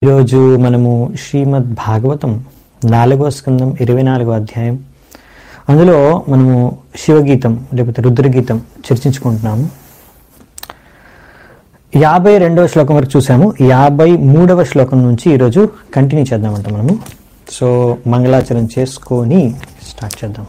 ఈరోజు మనము శ్రీమద్ భాగవతం నాలుగవ స్కందం ఇరవై నాలుగో అధ్యాయం అందులో మనము శివగీతం లేకపోతే రుద్రగీతం చర్చించుకుంటున్నాము యాభై రెండవ శ్లోకం వరకు చూసాము యాభై మూడవ శ్లోకం నుంచి ఈరోజు కంటిన్యూ చేద్దామంట మనము సో మంగళాచరణ చేసుకొని స్టార్ట్ చేద్దాం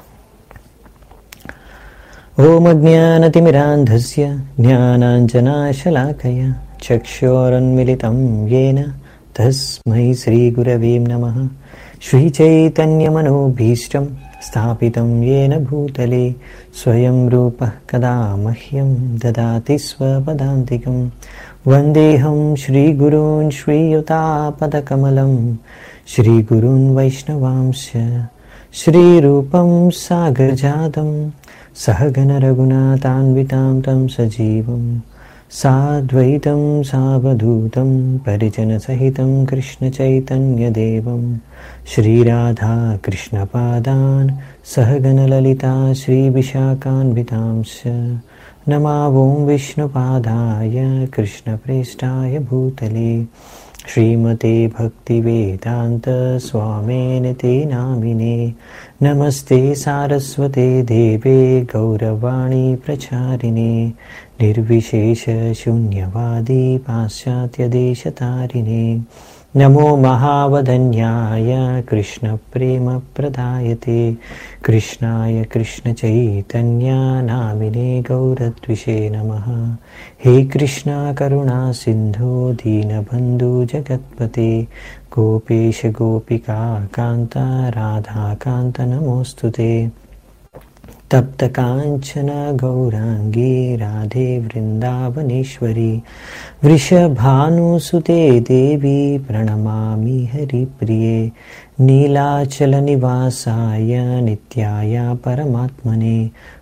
ఓం అజ్ఞానతిమిరాంధస్య జ్ఞానాంజనాశలాకయ చక్షోరన్మిలితం येन తస్మై శ్రీగురవే నమ శ్రీచైతన్యమనోభీష్టం స్థాపితం येन భూతలే స్వయం రూపः కదా మహ్యం దదాతి స్వపదాంతికం వందేహం శ్రీగురూన్ శ్రీయుతాపదకమలం శ్రీగురూన్ వైష్ణవాంశ శ్రీరూపం సాగరజాతం सहगणरघुनाथान्वितां तं सजीवं साद्वैतं सावधूतं परिजनसहितं कृष्णचैतन्यदेवं श्रीराधाकृष्णपादान् सहगणललिता श्रीविशाखान्वितांश्च नमावों विष्णुपादाय कृष्णप्रेष्ठाय भूतले श्रीमते भक्तिवेदान्त स्वामेन ते नामिने नमस्ते सारस्वते देवे गौरवाणी प्रचारिणे निर्विशेषशून्यवादी पाश्चात्यदेशतारिणे नमो महावदन्याय कृष्णप्रेमप्रदायते कृष्णाय कृष्णचैतन्या नामिने गौरद्विषे नमः हे कृष्णा करुणा सिन्धो दीनबन्धु जगत्पते गोपेश गोपिका कान्त राधाकान्त नमोऽस्तु ते तप्तकाञ्चन गौराङ्गी राधे वृन्दावनेश्वरी वृषभानुसुते देवी प्रणमामि हरिप्रिये नीलाचलनिवासाय नित्याय परमात्मने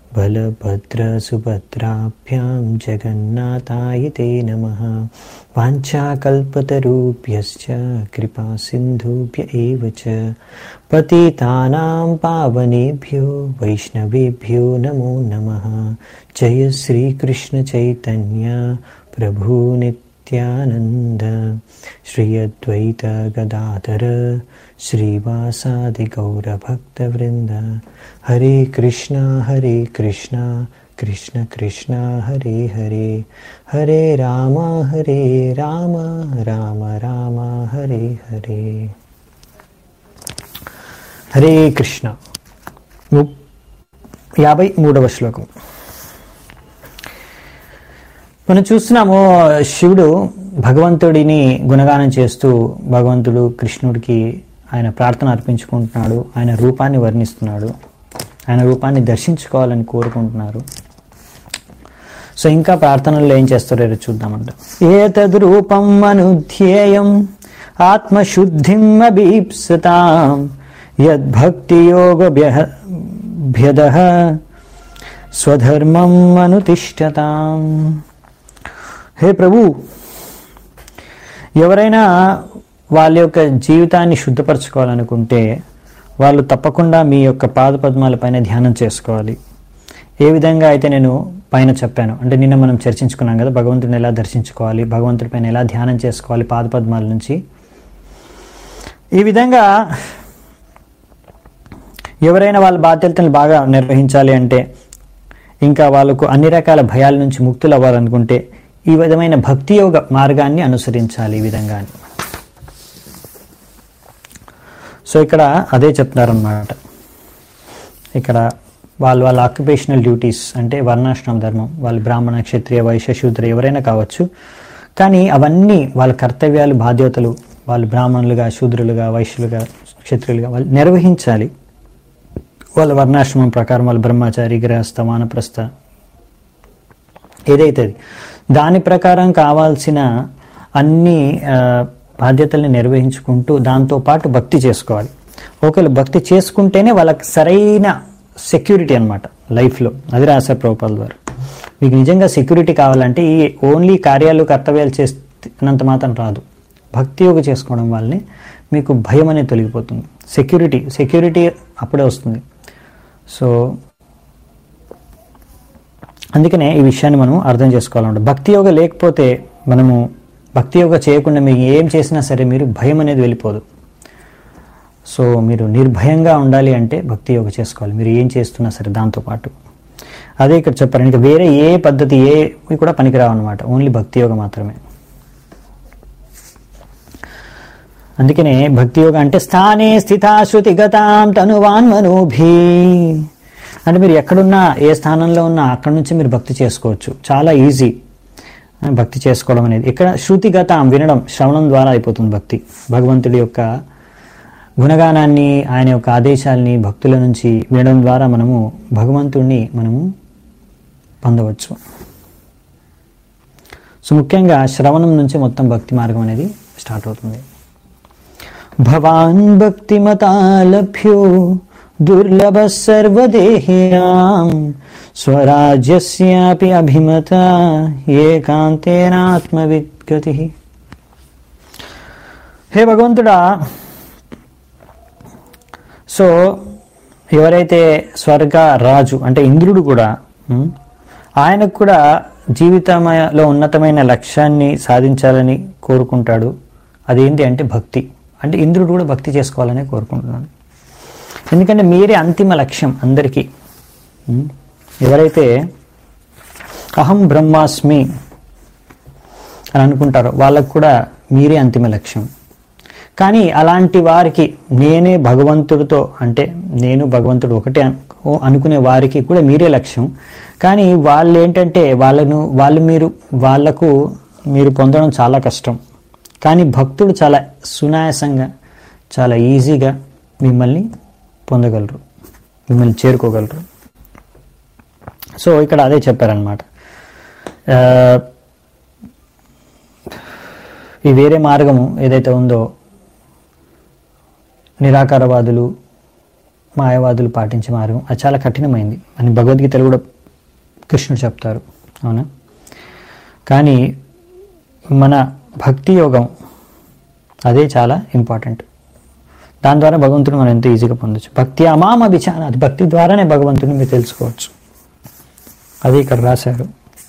बलभद्रसुभद्राभ्यां जगन्नाथाय ते नमः वाञ्छाकल्पतरुभ्यश्च कृपासिन्धुभ्य एव च पतितानां पावनेभ्यो वैष्णवेभ्यो नमो नमः जय श्रीकृष्णचैतन्य प्रभु नित्यानन्द श्री अद्वैत गदाधर श्रीवासादिगौरभक्तवृन्द हरे कृष्णा हरे कृष्णा कृष्ण कृष्ण हरे हरे हरे राम हरे राम राम राम हरे हरे హరే కృష్ణ ము- యాభై మూడవ శ్లోకం మనం చూస్తున్నాము శివుడు భగవంతుడిని గుణగానం చేస్తూ భగవంతుడు కృష్ణుడికి ఆయన ప్రార్థన అర్పించుకుంటున్నాడు ఆయన రూపాన్ని వర్ణిస్తున్నాడు ఆయన రూపాన్ని దర్శించుకోవాలని కోరుకుంటున్నారు సో ఇంకా ప్రార్థనల్లో ఏం చేస్తారో రేపు చూద్దామంట ఏతద్ రూపం అనుధ్యేయం ఆత్మశుద్ధిం అభీప్సతాం యద్భక్తియోగ భ్యద స్వధర్మం అనుతిష్టతాం హే ప్రభు ఎవరైనా వాళ్ళ యొక్క జీవితాన్ని శుద్ధపరచుకోవాలనుకుంటే వాళ్ళు తప్పకుండా మీ యొక్క పాదపద్మాలపైన ధ్యానం చేసుకోవాలి ఏ విధంగా అయితే నేను పైన చెప్పాను అంటే నిన్న మనం చర్చించుకున్నాం కదా భగవంతుడిని ఎలా దర్శించుకోవాలి భగవంతుడి పైన ఎలా ధ్యానం చేసుకోవాలి పాదపద్మాల నుంచి ఈ విధంగా ఎవరైనా వాళ్ళ బాధ్యతలను బాగా నిర్వహించాలి అంటే ఇంకా వాళ్ళకు అన్ని రకాల భయాల నుంచి ముక్తులు అవ్వాలనుకుంటే ఈ విధమైన భక్తి యోగ మార్గాన్ని అనుసరించాలి ఈ విధంగా అని. సో ఇక్కడ అదే చెప్తున్నారన్నమాట ఇక్కడ వాళ్ళు వాళ్ళ ఆక్యుపేషనల్ డ్యూటీస్ అంటే వర్ణాశ్రమ ధర్మం వాళ్ళు బ్రాహ్మణ క్షత్రియ వైశ్య శూద్ర ఎవరైనా కావచ్చు కానీ అవన్నీ వాళ్ళ కర్తవ్యాలు బాధ్యతలు వాళ్ళు బ్రాహ్మణులుగా శూద్రులుగా వైశ్యులుగా క్షత్రియులుగా వాళ్ళు నిర్వహించాలి వాళ్ళ వర్ణాశ్రమం ప్రకారం వాళ్ళ బ్రహ్మచారి గృహస్థ వానప్రస్థ ఏదైతే అది. దాని ప్రకారం కావాల్సిన అన్ని ఆ, బాధ్యతల్ని నిర్వహించుకుంటూ దాంతో పాటు భక్తి చేసుకోవాలి ఒకవేళ భక్తి చేసుకుంటేనే వాళ్ళకి సరైన సెక్యూరిటీ అనమాట లైఫ్లో అది రాశారు ప్రభుపాల్ ద్వారా మీకు నిజంగా సెక్యూరిటీ కావాలంటే ఈ ఓన్లీ కార్యాలు కర్తవ్యాలు చేస్తున్నంత మాత్రం రాదు భక్తి యోగ చేసుకోవడం వల్లనే మీకు భయం అనేది తొలగిపోతుంది సెక్యూరిటీ సెక్యూరిటీ అప్పుడే వస్తుంది సో అందుకనే ఈ విషయాన్ని మనం అర్థం చేసుకోవాలన్నమాట భక్తి యోగ లేకపోతే మనము భక్తి యోగ చేయకుండా మీరు ఏం చేసినా సరే మీరు భయం అనేది వెళ్ళిపోదు సో మీరు నిర్భయంగా ఉండాలి అంటే భక్తి యోగ చేసుకోవాలి మీరు ఏం చేస్తున్నా సరే దాంతోపాటు అదే ఇక్కడ చెప్పారు ఇంకా వేరే ఏ పద్ధతి ఏ కూడా పనికిరావు అనమాట ఓన్లీ భక్తి యోగ మాత్రమే అందుకనే భక్తి యోగ అంటే స్థానే స్థితాశ్రుతి గతాం తనువాన్ మనోభి అంటే మీరు ఎక్కడున్నా ఏ స్థానంలో ఉన్నా అక్కడ నుంచి మీరు భక్తి చేసుకోవచ్చు చాలా ఈజీ భక్తి చేసుకోవడం అనేది ఇక్కడ శృతిగతాం వినడం శ్రవణం ద్వారా అయిపోతుంది భక్తి భగవంతుడి యొక్క గుణగానాన్ని ఆయన యొక్క ఆదేశాల్ని భక్తుల నుంచి వినడం ద్వారా మనము భగవంతుణ్ణి మనము పొందవచ్చు సో ముఖ్యంగా శ్రవణం నుంచి మొత్తం భక్తి మార్గం అనేది స్టార్ట్ అవుతుంది భవాన్ భక్తిమతాలభ్యో దుర్లభ సర్వదేహ్యాం స్వరాజ్యస్యాపి అభిమత ఏకాంతేనాత్మవిద్గతి హే భగవంతుడా సో ఎవరైతే స్వర్గ రాజు అంటే ఇంద్రుడు కూడా ఉం, ఆయనకు కూడా జీవితంలో ఉన్నతమైన లక్ష్యాన్ని సాధించాలని కోరుకుంటాడు అదేంటి అంటే భక్తి అంటే ఇంద్రుడు కూడా భక్తి చేసుకోవాలని కోరుకుంటున్నాడు ఎందుకంటే మీరే అంతిమ లక్ష్యం అందరికీ ఉం, ఎవరైతే అహం బ్రహ్మాస్మి అని అనుకుంటారో వాళ్ళకు కూడా మీరే అంతిమ లక్ష్యం కానీ అలాంటి వారికి నేనే భగవంతుడితో అంటే నేను భగవంతుడు ఒకటే అను- అనుకునే వారికి కూడా మీరే లక్ష్యం కానీ వాళ్ళు ఏంటంటే వాళ్ళను వాళ్ళు మీరు వాళ్లకు మీరు పొందడం చాలా కష్టం కానీ భక్తుడు చాలా సునాయాసంగా చాలా ఈజీగా మిమ్మల్ని పొందగలరు మిమ్మల్ని చేరుకోగలరు సో ఇక్కడ అదే చెప్పారనమాట ఈ వేరే మార్గము ఏదైతే ఉందో నిరాకారవాదులు మాయవాదులు పాటించే మార్గం అది చాలా కఠినమైంది అని భగవద్గీతలో కూడా కృష్ణుడు చెప్తారు అవునా కానీ మన భక్తి యోగం అదే చాలా ఇంపార్టెంట్ దాని ద్వారా భగవంతుని మనం ఎంతో ఈజీగా పొందొచ్చు భక్తి అమామ విచారణ అది భక్తి ద్వారానే భగవంతుని మీరు తెలుసుకోవచ్చు అది ఇక్కడ రాశారు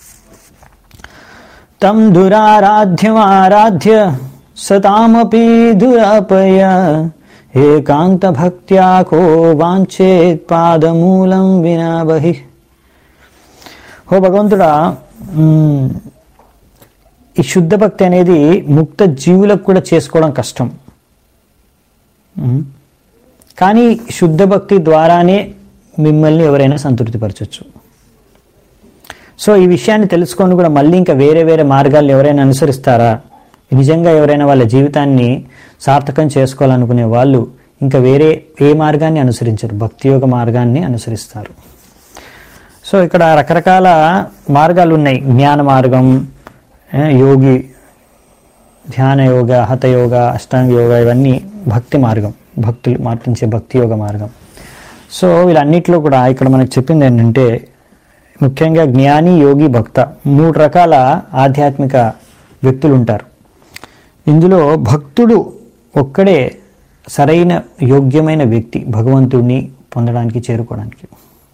తం దురారాధ్యమారాధ్య సతామపి దురాపయ ఏకాంత భక్త్యా కో వాంఛేత్ పాదమూలం వినా బహి ఓ భగవంతుడా మ్, ఈ శుద్ధ భక్తి అనేది ముక్త జీవులకు కూడా చేసుకోవడం కష్టం మ్, కానీ శుద్ధ భక్తి ద్వారానే మిమ్మల్ని ఎవరైనా సంతృప్తిపరచవచ్చు సో ఈ విషయాన్ని తెలుసుకొని కూడా మళ్ళీ ఇంకా వేరే వేరే మార్గాలు ఎవరైనా అనుసరిస్తారా నిజంగా ఎవరైనా వాళ్ళ జీవితాన్ని సార్థకం చేసుకోవాలనుకునే వాళ్ళు ఇంకా వేరే ఏ మార్గాన్ని అనుసరించరు భక్తి యోగ మార్గాన్ని అనుసరిస్తారు సో ఇక్కడ రకరకాల మార్గాలు ఉన్నాయి జ్ఞాన మార్గం ఏ, యోగి ధ్యాన యోగ హతయోగ అష్టాంగ యోగ ఇవన్నీ భక్తి మార్గం భక్తులు మార్పించే భక్తి యోగ మార్గం సో వీళ్ళన్నిట్లో కూడా ఇక్కడ మనకు చెప్పింది ఏంటంటే ముఖ్యంగా జ్ఞాని యోగి భక్త మూడు రకాల ఆధ్యాత్మిక వ్యక్తులు ఉంటారు ఇందులో భక్తుడు ఒక్కడే సరైన యోగ్యమైన వ్యక్తి భగవంతుడిని పొందడానికి చేరుకోవడానికి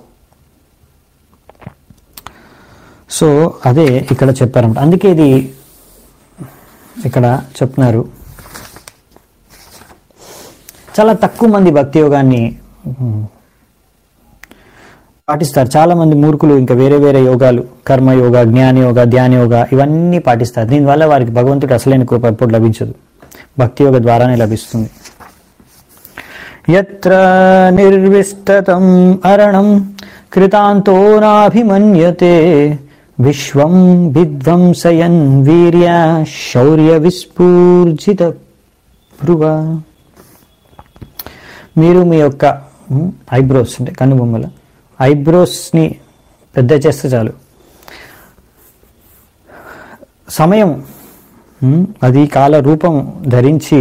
సో అదే ఇక్కడ చెప్పారన్నమాట అందుకే ఇది ఇక్కడ చెప్తున్నారు చాలా తక్కువ మంది భక్తి యోగాన్ని ఉమ్, పాటిస్తారు చాలా మంది మూర్ఖులు ఇంకా వేరే వేరే యోగాలు కర్మ యోగ జ్ఞాన యోగ ధ్యాన యోగ ఇవన్నీ పాటిస్తారు దీనివల్ల వారికి భగవంతుడు అసలైన కృప ఎప్పుడు లభించదు భక్తి యోగ ద్వారానే లభిస్తుంది ఎత్ర నిర్విష్టతం అరణం కృతాంతో నాభిమన్యతే విశ్వం విధ్వంసయన్ వీర్య శౌర్య విస్ఫూర్జిత భృవ మీరు మీ యొక్క ఐబ్రోస్ అంటే కన్నుబొమ్మల ఐబ్రోస్ని పెద్ద చేస్తే చాలు సమయం ఉమ్, అది కాల రూపం ధరించి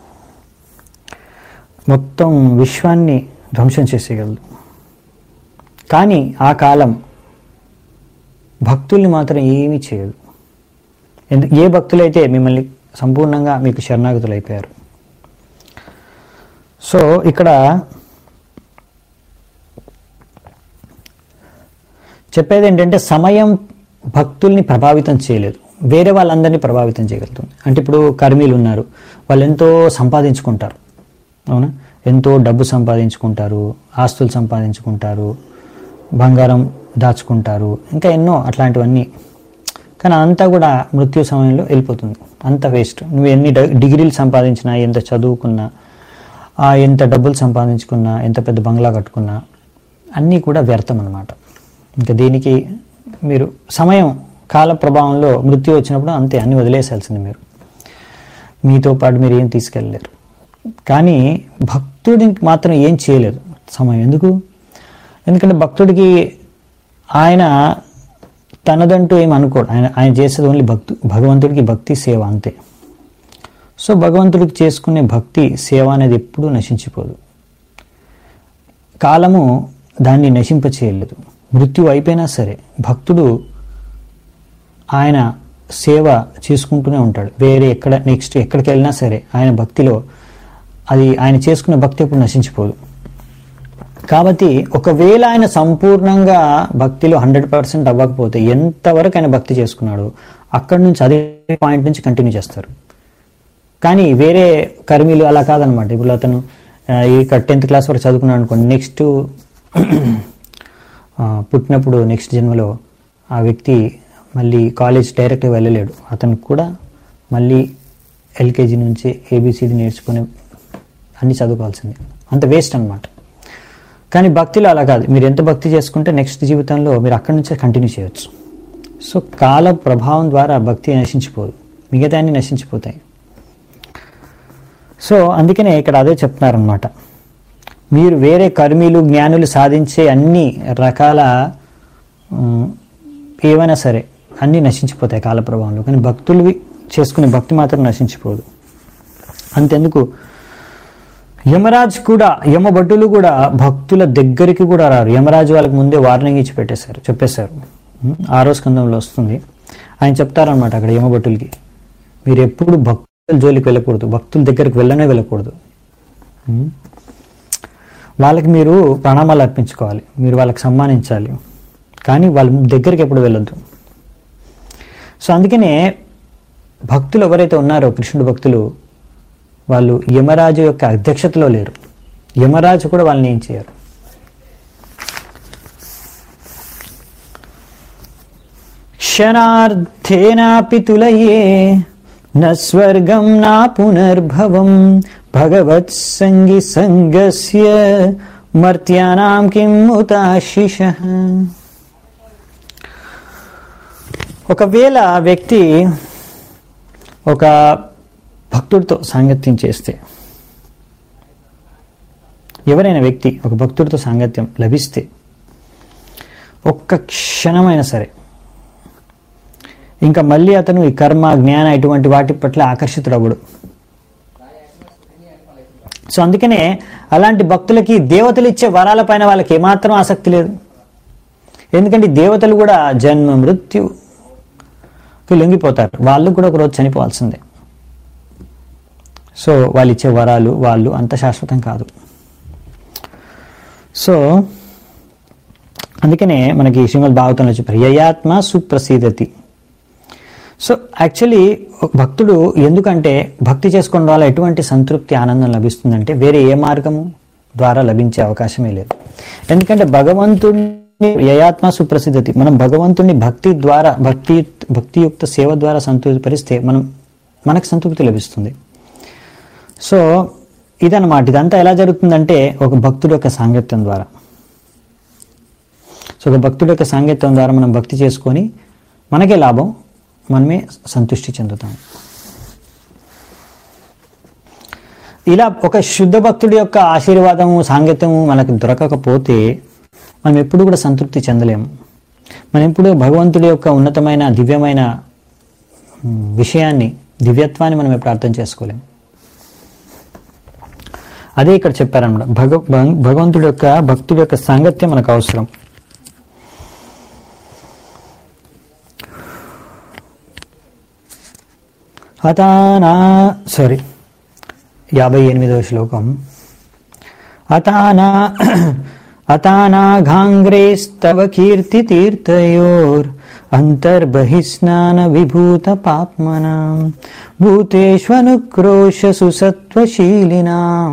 మొత్తం విశ్వాన్ని ధ్వంసం చేసేయగలదు కానీ ఆ కాలం భక్తుల్ని మాత్రం ఏమీ చేయదు ఎందు ఏ భక్తులైతే మిమ్మల్ని సంపూర్ణంగా మీకు శరణాగతులు అయిపోయారు సో ఇక్కడ చెప్పేది ఏంటంటే సమయం భక్తుల్ని ప్రభావితం చేయలేదు వేరే వాళ్ళందరినీ ప్రభావితం చేయగలుగుతుంది అంటే ఇప్పుడు కర్మీలు ఉన్నారు వాళ్ళు ఎంతో సంపాదించుకుంటారు అవునా ఎంతో డబ్బు సంపాదించుకుంటారు ఆస్తులు సంపాదించుకుంటారు బంగారం దాచుకుంటారు ఇంకా ఎన్నో అట్లాంటివన్నీ కానీ అంతా కూడా మృత్యు సమయంలో వెళ్ళిపోతుంది అంత వేస్ట్ నువ్వు ఎన్ని డ- డిగ్రీలు సంపాదించినా ఎంత చదువుకున్నా ఆ ఎంత డబ్బులు సంపాదించుకున్నా ఎంత పెద్ద బంగ్లా కట్టుకున్నా అన్నీ కూడా వ్యర్థం అన్నమాట ఇంకా దీనికి మీరు సమయం కాల ప్రభావంలో మృత్యు వచ్చినప్పుడు అంతే అన్ని వదిలేసాల్సింది మీరు మీతో పాటు మీరు ఏం తీసుకెళ్ళలేరు కానీ భక్తుడికి మాత్రం ఏం చేయలేదు సమయం ఎందుకు ఎందుకంటే భక్తుడికి ఆయన తనదంటూ ఏం అనుకోడు ఆయన ఆయన చేసేది ఓన్లీ భక్తు భగవంతుడికి భక్తి సేవ అంతే సో భగవంతుడికి చేసుకునే భక్తి సేవ అనేది ఎప్పుడూ నశించిపోదు కాలము దాన్ని నశింపచేయలేదు మృత్యు అయిపోయినా సరే భక్తుడు ఆయన సేవ చేసుకుంటూనే ఉంటాడు వేరే ఎక్కడ నెక్స్ట్ ఎక్కడికి వెళ్ళినా సరే ఆయన భక్తిలో అది ఆయన చేసుకున్న భక్తి ఎప్పుడు నశించిపోదు కాబట్టి ఒకవేళ ఆయన సంపూర్ణంగా భక్తిలో హండ్రెడ్ పర్సెంట్ అవ్వకపోతే ఎంతవరకు ఆయన భక్తి చేసుకున్నాడో అక్కడి నుంచి అదే పాయింట్ నుంచి కంటిన్యూ చేస్తారు కానీ వేరే కర్మీలు అలా కాదనమాట ఇప్పుడు అతను ఆ, ఈ టెన్త్ క్లాస్ వరకు చదువుకున్నాడు అనుకోండి నెక్స్ట్ పుట్టినప్పుడు నెక్స్ట్ జన్మలో ఆ వ్యక్తి మళ్ళీ కాలేజ్ డైరెక్ట్గా వెళ్ళలేడు అతనికి కూడా మళ్ళీ ఎల్కేజీ నుంచి ఏబిసిడి నేర్చుకుని అన్ని చదువుకోవాల్సిందే అంత వేస్ట్ అన్నమాట కానీ భక్తిలో అలా కాదు మీరు ఎంత భక్తి చేసుకుంటే నెక్స్ట్ జీవితంలో మీరు అక్కడి నుంచే కంటిన్యూ చేయొచ్చు సో కాల ప్రభావం ద్వారా భక్తి నశించిపోదు మిగతా అన్ని నశించిపోతాయి సో అందుకనే ఇక్కడ అదే చెప్తున్నారనమాట మీరు వేరే కర్మీలు జ్ఞానులు సాధించే అన్ని రకాల ఉమ్, ఏవైనా సరే అన్నీ నశించిపోతాయి కాల ప్రభావంలో కానీ భక్తులు చేసుకునే భక్తి మాత్రం నశించిపోదు అంతెందుకు యమరాజ్ కూడా యమభటులు కూడా భక్తుల దగ్గరికి కూడా రారు యమరాజు వాళ్ళకి ముందే వార్నింగ్ ఇచ్చి పెట్టేశారు చెప్పేశారు ఉమ్, ఆరో స్కందంలో వస్తుంది ఆయన చెప్తారనమాట అక్కడ యమభటులకి మీరు ఎప్పుడు భక్తుల జోలికి వెళ్ళకూడదు భక్తుల దగ్గరికి వెళ్ళనే వెళ్ళకూడదు ఉమ్. వాళ్ళకి మీరు ప్రణామాలు అర్పించుకోవాలి మీరు వాళ్ళకి సమ్మానించాలి కానీ వాళ్ళ దగ్గరికి ఎప్పుడు వెళ్ళొద్దు సో అందుకనే భక్తులు ఎవరైతే ఉన్నారో కృష్ణుడు భక్తులు వాళ్ళు యమరాజు యొక్క అధ్యక్షతలో లేరు యమరాజు కూడా వాళ్ళని ఏం చేయరు క్షణార్థేనాపి తులయే న స్వర్గం నా పునర్భవం భగవత్ సంగి సంగస్య మర్త్యానాం కిం ఉతాశిష ఒకవేళ వ్యక్తి ఒక భక్తుడితో సాంగత్యం చేస్తే ఎవరైనా వ్యక్తి ఒక భక్తుడితో సాంగత్యం లభిస్తే ఒక్క క్షణమైనా సరే ఇంకా మళ్ళీ అతను ఈ కర్మ జ్ఞాన ఇటువంటి వాటి పట్ల ఆకర్షితుడవుడు సో అందుకనే అలాంటి భక్తులకి దేవతలు ఇచ్చే వరాల పైన వాళ్ళకి ఏమాత్రం ఆసక్తి లేదు ఎందుకంటే ఈ దేవతలు కూడా జన్మ మృత్యుకి లొంగిపోతారు వాళ్ళు కూడా ఒకరోజు చనిపోవాల్సిందే సో వాళ్ళు ఇచ్చే వరాలు వాళ్ళు అంత శాశ్వతం కాదు సో అందుకనే మనకి శ్రీమద్ భాగవతంలో చెప్పారు యయాత్మ సుప్రసీదతి సో యాక్చువల్లీ భక్తుడు ఎందుకంటే భక్తి చేసుకోవడం వల్ల ఎటువంటి సంతృప్తి ఆనందం లభిస్తుందంటే వేరే ఏ మార్గము ద్వారా లభించే అవకాశమే లేదు ఎందుకంటే భగవంతుడిని యయాత్మ సుప్రసిద్ధతి మనం భగవంతుడిని భక్తి ద్వారా భక్తి భక్తియుక్త సేవ ద్వారా సంతృప్తిపరిస్తే మనం మనకు సంతృప్తి లభిస్తుంది సో ఇదన్నమాట ఇదంతా ఎలా జరుగుతుందంటే ఒక భక్తుడి యొక్క సాంగత్యం ద్వారా సో ఒక భక్తుడి యొక్క సాంగత్యం ద్వారా మనం భక్తి చేసుకొని మనకే లాభం మనమే సంతృష్టి చెందుతాం ఇలా ఒక శుద్ధ భక్తుడి యొక్క ఆశీర్వాదము సాంగత్యము మనకు దొరకకపోతే మనం ఎప్పుడు కూడా సంతృప్తి చెందలేము మనం ఎప్పుడు భగవంతుడి యొక్క ఉన్నతమైన దివ్యమైన ఉమ్, విషయాన్ని దివ్యత్వాన్ని మనం ఎప్పుడు అర్థం చేసుకోలేము అదే ఇక్కడ చెప్పారన్నమాట భగ భగ- భగవంతుడి యొక్క భక్తుడి యొక్క సాంగత్యం మనకు అవసరం అతానా సారీ యాభై ఎనిమిదవ శ్లోకం అతానా అతానాఘాంగ్రేస్తవ కీర్తి తీర్థయోర్ అంతర్బహిస్నాన విభూత పాప్మనాం భూతేష్వనుక్రోశ సుసత్వశీలినాం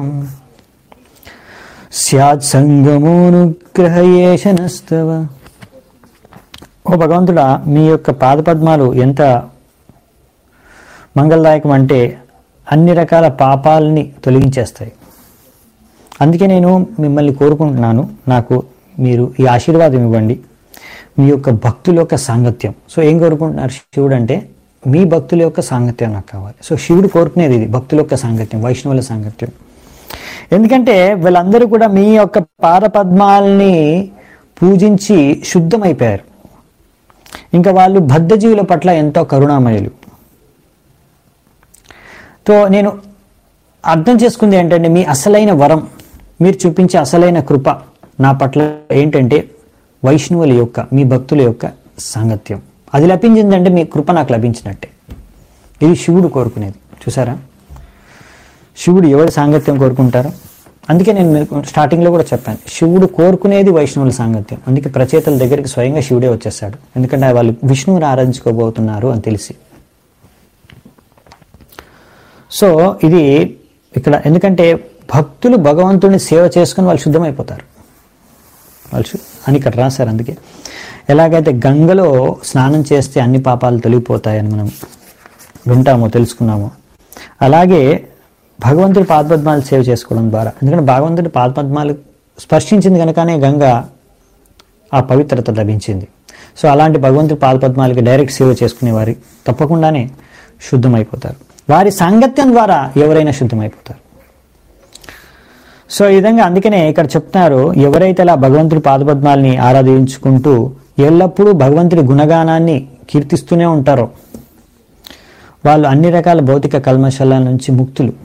స్యాత్ సంగమోనుగ్రహయేషనస్తవ ఓ భగవంతుడా మీ యొక్క పాదపద్మాలు ఎంత మంగళదాయకం అంటే అన్ని రకాల పాపాలని తొలగించేస్తాయి అందుకే నేను మిమ్మల్ని కోరుకుంటున్నాను నాకు మీరు ఈ ఆశీర్వాదం ఇవ్వండి మీ యొక్క భక్తుల యొక్క సాంగత్యం సో ఏం కోరుకుంటున్నారు శివుడు అంటే మీ భక్తుల యొక్క సాంగత్యం నాకు కావాలి సో శివుడు కోరుకునేది ఇది భక్తుల యొక్క సాంగత్యం వైష్ణవుల సాంగత్యం ఎందుకంటే వీళ్ళందరూ కూడా మీ యొక్క పాదపద్మాల్ని పూజించి శుద్ధమైపోయారు ఇంకా వాళ్ళు బద్ధజీవుల పట్ల ఎంతో కరుణామయులు తో నేను అర్థం చేసుకుంది ఏంటంటే మీ అసలైన వరం మీరు చూపించే అసలైన కృప నా పట్ల ఏంటంటే వైష్ణవుల యొక్క మీ భక్తుల యొక్క సాంగత్యం అది లభించిందంటే మీ కృప నాకు లభించినట్టే ఇది శివుడు కోరుకునేది చూసారా శివుడు ఎవరి సాంగత్యం కోరుకుంటారో అందుకే నేను మీకు స్టార్టింగ్లో కూడా చెప్పాను శివుడు కోరుకునేది వైష్ణవుల సాంగత్యం అందుకే ప్రచేతల దగ్గరికి స్వయంగా శివుడే వచ్చేస్తాడు ఎందుకంటే వాళ్ళు విష్ణువుని ఆరాధించుకోబోతున్నారు అని తెలిసి సో ఇది ఇక్కడ ఎందుకంటే భక్తులు భగవంతుని సేవ చేసుకుని వాళ్ళు శుద్ధమైపోతారు వాళ్ళు శు- అని ఇక్కడ రాశారు అందుకే ఎలాగైతే గంగలో స్నానం చేస్తే అన్ని పాపాలు తొలగిపోతాయని మనం వింటామో తెలుసుకున్నామో అలాగే భగవంతుడి పాదపద్మాలు సేవ చేసుకోవడం ద్వారా ఎందుకంటే భగవంతుడి పాదపద్మాలు స్పర్శించింది కనుకనే గంగ ఆ పవిత్రత లభించింది సో అలాంటి భగవంతుడి పాదపద్మాలకి డైరెక్ట్ సేవ చేసుకునే వారి తప్పకుండానే శుద్ధమైపోతారు వారి సాంగత్యం ద్వారా ఎవరైనా శుద్ధమైపోతారు సో ఈ విధంగా అందుకనే ఇక్కడ చెప్తున్నారు ఎవరైతే అలా భగవంతుడి పాదపద్మాల్ని ఆరాధించుకుంటూ ఎల్లప్పుడూ భగవంతుడి గుణగానాన్ని కీర్తిస్తూనే ఉంటారో వాళ్ళు అన్ని రకాల భౌతిక కల్మశాల నుంచి ముక్తులు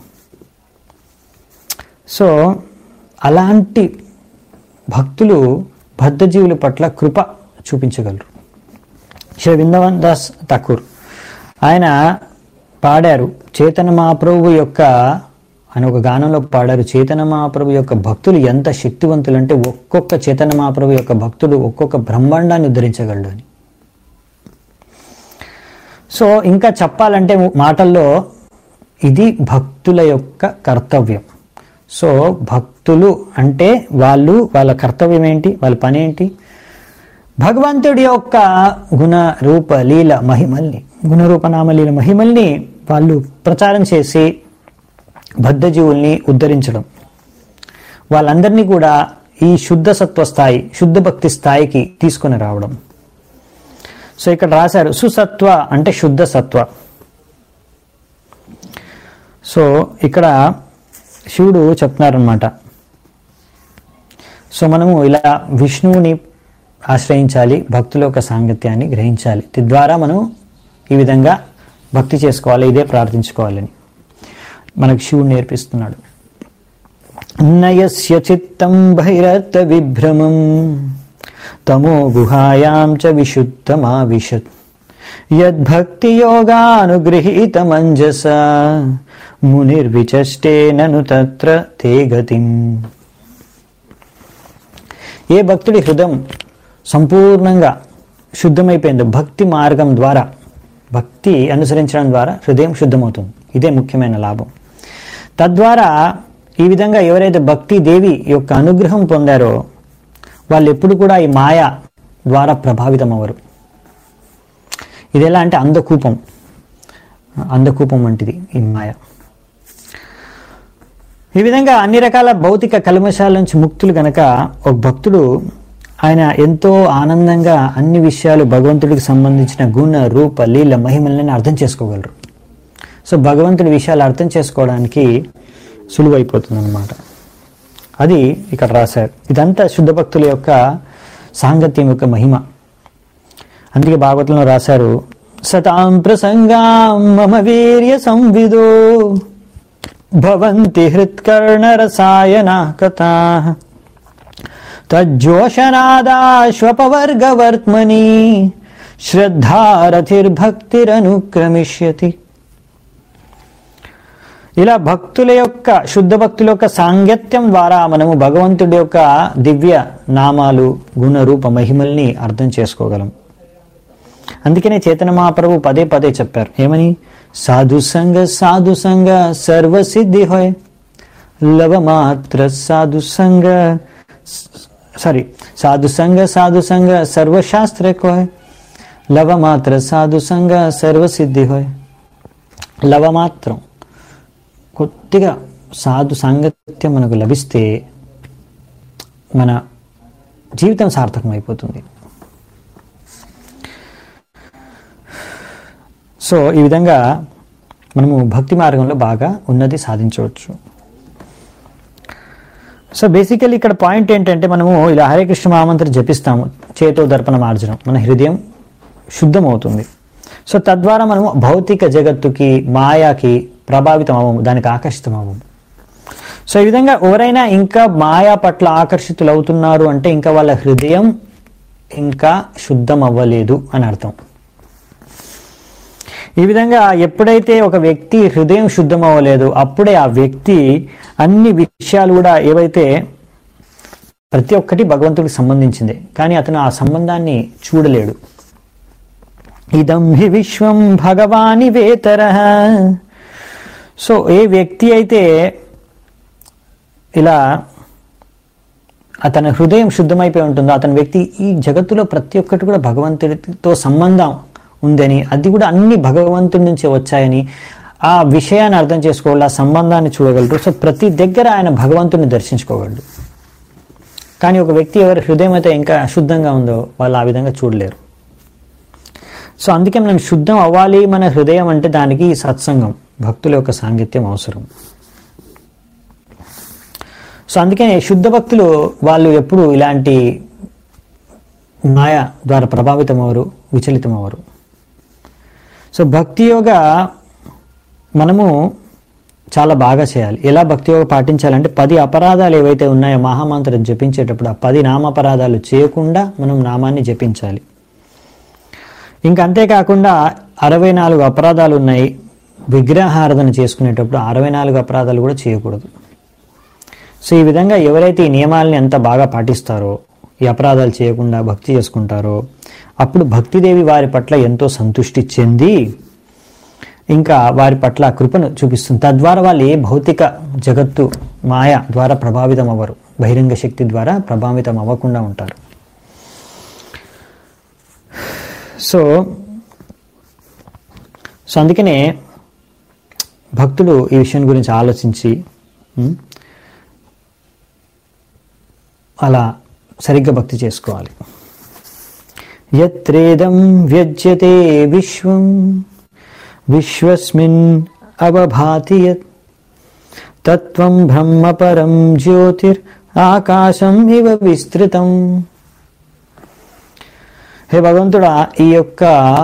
సో అలాంటి భక్తులు బద్ధజీవుల పట్ల కృప చూపించగలరు శ్రీ విందవన్ దాస్ ఠాకూర్ ఆయన పాడారు చేతన మహాప్రభు యొక్క ఆయన ఒక గానంలో పాడారు చేతన మహాప్రభు యొక్క భక్తులు ఎంత శక్తివంతులు అంటే ఒక్కొక్క చేతన మహాప్రభు యొక్క భక్తుడు ఒక్కొక్క బ్రహ్మాండాన్ని ఉద్ధరించగలడు అని సో ఇంకా చెప్పాలంటే మాటల్లో ఇది భక్తుల యొక్క కర్తవ్యం సో భక్తులు అంటే వాళ్ళు వాళ్ళ కర్తవ్యం ఏంటి వాళ్ళ పని ఏంటి భగవంతుడి యొక్క గుణ రూప లీల మహిమల్ని గుణరూప నామలీల మహిమల్ని వాళ్ళు ప్రచారం చేసి బద్ధజీవుల్ని ఉద్ధరించడం వాళ్ళందరినీ కూడా ఈ శుద్ధ సత్వ స్థాయి శుద్ధ భక్తి స్థాయికి తీసుకొని రావడం సో ఇక్కడ రాశారు సుసత్వ అంటే శుద్ధ సత్వ సో ఇక్కడ శివుడు చెప్తున్నారనమాట సో మనము ఇలా విష్ణువుని ఆశ్రయించాలి భక్తుల యొక్క సాంగత్యాన్ని గ్రహించాలి తద్వారా మనం ఈ విధంగా భక్తి చేసుకోవాలి ఇదే ప్రార్థించుకోవాలని మనకు శివుడు నేర్పిస్తున్నాడు నయస్య చిత్తం బహిరర్థ విభ్రమం తమో గుహాయాం చ విశుద్ధమావిశత్ యద్భక్తి యోగానుగృహీతమంజస మునిర్విచష్టేనను తత్ర తే గతిం ఏ భక్తుడి హృదయం సంపూర్ణంగా శుద్ధమైపోయిందో భక్తి మార్గం ద్వారా భక్తి అనుసరించడం ద్వారా హృదయం శుద్ధమవుతుంది ఇదే ముఖ్యమైన లాభం తద్వారా ఈ విధంగా ఎవరైతే భక్తి దేవి యొక్క అనుగ్రహం పొందారో వాళ్ళు ఎప్పుడు కూడా ఈ మాయ ద్వారా ప్రభావితం అవ్వరు ఇది ఎలా అంటే అంధకూపం అంధకూపం వంటిది ఈ మాయ ఈ విధంగా అన్ని రకాల భౌతిక కల్మశాల నుంచి ముక్తులు గనక ఒక భక్తుడు ఆయన ఎంతో ఆనందంగా అన్ని విషయాలు భగవంతుడికి సంబంధించిన గుణ రూప లీల మహిమల్ని అర్థం చేసుకోగలరు సో భగవంతుడి విషయాలు అర్థం చేసుకోవడానికి సులువైపోతుంది అనమాట అది ఇక్కడ రాశారు ఇదంతా శుద్ధ భక్తుల యొక్క సాంగత్యం యొక్క మహిమ అందుకే భాగవతంలో రాశారు సతాం ప్రసంగాం మమ వీర్య సంవిదో భవంతి హృత్కర్ణరసాయనా కథా తజ్జోషనాదాశ్వపవర్గవర్త్మని శ్రద్ధారథిర్భక్తిరనుక్రమిష్యతి ఇలా భక్తుల యొక్క శుద్ధ భక్తుల యొక్క సాంగత్యం ద్వారా మనము భగవంతుడి యొక్క దివ్య నామాలు గుణ రూప మహిమల్ని అర్థం చేసుకోగలం అందుకనే చేతన మహాప్రభు పదే పదే చెప్పారు ఏమని సాధు సంగ సాధు సంగ సర్వసిద్ధి హోయ్ లవ మాత్ర సాధు సంగ సారీ సాధు సంగ సాధు సంగ సర్వశాస్త్ర కోయ్ లవ మాత్ర సాధు సంగ సర్వసిద్ధి హోయ్ లవ మాత్రం కొద్దిగా సాధు సాంగత్యం మనకు లభిస్తే మన జీవితం సార్థకం అయిపోతుంది సో ఈ విధంగా మనము భక్తి మార్గంలో బాగా ఉన్నతి సాధించవచ్చు సో బేసికల్లీ ఇక్కడ పాయింట్ ఏంటంటే మనము ఇలా హరే కృష్ణ మహామంత్రి జపిస్తాము చేతో దర్పణ మార్జనం మన హృదయం శుద్ధం అవుతుంది సో తద్వారా మనము భౌతిక జగత్తుకి మాయాకి ప్రభావితం అవ్వము దానికి ఆకర్షితం అవ్వము సో ఈ విధంగా ఎవరైనా ఇంకా మాయా పట్ల ఆకర్షితులు అవుతున్నారు అంటే ఇంకా వాళ్ళ హృదయం ఇంకా శుద్ధం అవ్వలేదు అని అర్థం ఈ విధంగా ఎప్పుడైతే ఒక వ్యక్తి హృదయం శుద్ధం అవ్వలేదు అప్పుడే ఆ వ్యక్తి అన్ని విషయాలు కూడా ఏవైతే ప్రతి ఒక్కటి భగవంతుడికి సంబంధించిందే కానీ అతను ఆ సంబంధాన్ని చూడలేడు ఇదం హి విశ్వం భగవాని వేతర సో ఏ వ్యక్తి అయితే ఇలా అతని హృదయం శుద్ధమైపోయి ఉంటుందో అతని వ్యక్తి ఈ జగత్తులో ప్రతి ఒక్కటి కూడా భగవంతుడితో సంబంధం ఉందని అది కూడా అన్ని భగవంతుడి నుంచి వచ్చాయని ఆ విషయాన్ని అర్థం చేసుకోగలరు ఆ సంబంధాన్ని చూడగలరు సో ప్రతి దగ్గర ఆయన భగవంతుడిని దర్శించుకోగలరు కానీ ఒక వ్యక్తి ఎవరి హృదయం అయితే ఇంకా అశుద్ధంగా ఉందో వాళ్ళు ఆ విధంగా చూడలేరు సో అందుకే మనం శుద్ధం అవ్వాలి మన హృదయం అంటే దానికి సత్సంగం భక్తుల యొక్క సాంగత్యం అవసరం సో అందుకనే శుద్ధ భక్తులు వాళ్ళు ఎప్పుడు ఇలాంటి మాయ ద్వారా ప్రభావితం అవరు విచలితం అవరు సో భక్తి యోగ మనము చాలా బాగా చేయాలి ఎలా భక్తి యోగ పాటించాలంటే పది అపరాధాలు ఏవైతే ఉన్నాయో మహామంత్రం జపించేటప్పుడు ఆ పది నామపరాధాలు చేయకుండా మనం నామాన్ని జపించాలి ఇంకా అంతేకాకుండా అరవై నాలుగు అపరాధాలు ఉన్నాయి విగ్రహారాధన చేసుకునేటప్పుడు అరవై నాలుగు అపరాధాలు కూడా చేయకూడదు సో ఈ విధంగా ఎవరైతే ఈ నియమాలని ఎంత బాగా పాటిస్తారో ఈ అపరాధాలు చేయకుండా భక్తి చేసుకుంటారో అప్పుడు భక్తిదేవి వారి పట్ల ఎంతో సంతృష్టి చెంది ఇంకా వారి పట్ల కృపను చూపిస్తుంది తద్వారా వాళ్ళు ఏ భౌతిక జగత్తు మాయ ద్వారా ప్రభావితం అవ్వరు బహిరంగ శక్తి ద్వారా ప్రభావితం అవ్వకుండా ఉంటారు సో సో అందుకనే భక్తులు ఈ విషయం గురించి ఆలోచించి ఉం, అలా సరిగ్గా భక్తి చేసుకోవాలి యత్రేదం వ్యజ్యతే విశ్వం విశ్వస్మిన్ అవభాతి యత్ తత్వం బ్రహ్మపరం జ్యోతిర్ ఆకాశం ఇవ విస్తృతం హే భగవంతుడా ఈ యొక్క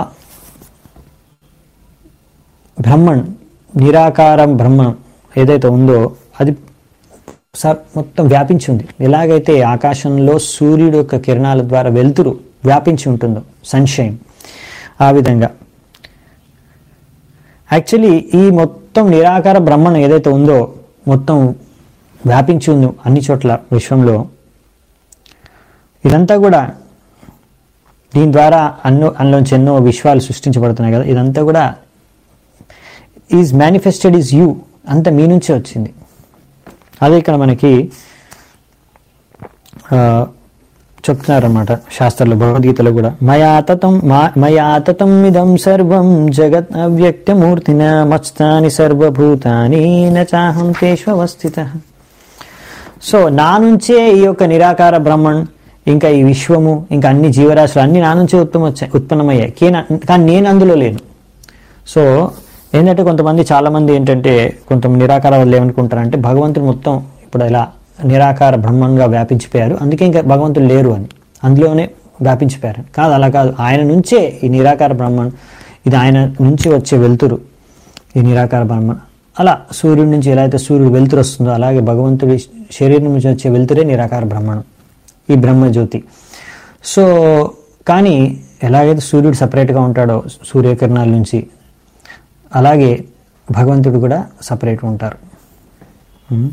బ్రహ్మణ్ నిరాకారం బ్రహ్మం ఏదైతే ఉందో అది స- మొత్తం వ్యాపించి ఉంది ఎలాగైతే ఆకాశంలో సూర్యుడు యొక్క కిరణాల ద్వారా వెలుతురు వ్యాపించి ఉంటుందో సన్షైన్ ఆ విధంగా యాక్చువల్లీ ఈ మొత్తం నిరాకార బ్రహ్మణం ఏదైతే ఉందో మొత్తం వ్యాపించి ఉంది అన్ని చోట్ల విశ్వంలో ఇదంతా కూడా దీని ద్వారా అన్నో అందులోంచి ఎన్నో విశ్వాలు సృష్టించబడుతున్నాయి కదా ఇదంతా కూడా ఈజ్ మేనిఫెస్టెడ్ ఈజ్ యూ అంత మీ నుంచే వచ్చింది అదే ఇక్కడ మనకి ఆ, చెప్తున్నారన్నమాట శాస్త్రంలో భగవద్గీతలో కూడా మయా తతం మా- మయా తతం ఇదం సర్వం జగత్ అవ్యక్తమూర్తిన మత్స్థాని సర్వభూతాని నాహం తేష్వస్థిత సో నా నుంచే ఈ యొక్క నిరాకార బ్రహ్మణ్ ఇంకా ఈ విశ్వము ఇంకా అన్ని జీవరాశులు అన్ని నా నుంచే ఉత్తమ వచ్చాయి ఉత్పన్నమయ్యాయి కేన- కానీ నేను అందులో లేను సో ఏంటంటే కొంతమంది చాలా మంది ఏంటంటే కొంత నిరాకార వాళ్ళు ఏమనుకుంటారంటే భగవంతుడు మొత్తం ఇప్పుడు ఇలా నిరాకార బ్రహ్మంగా వ్యాపించిపోయారు అందుకే ఇంకా భగవంతుడు లేరు అని అందులోనే వ్యాపించిపోయారు కాదు అలా కాదు ఆయన నుంచే ఈ నిరాకార బ్రహ్మన్ ఇది ఆయన నుంచి వచ్చే వెలుతురు ఈ నిరాకార బ్రహ్మన్ అలా సూర్యుడి నుంచి ఎలా అయితే సూర్యుడు వెలుతురు వస్తుందో అలాగే భగవంతుడి శరీరం నుంచి వచ్చే వెలుతురే నిరాకార బ్రహ్మణం ఈ బ్రహ్మజ్యోతి సో కానీ ఎలాగైతే సూర్యుడు సపరేట్గా ఉంటాడో సూర్యకిరణాల నుంచి అలాగే భగవంతుడు కూడా సపరేట్గా ఉంటారు ఉమ్.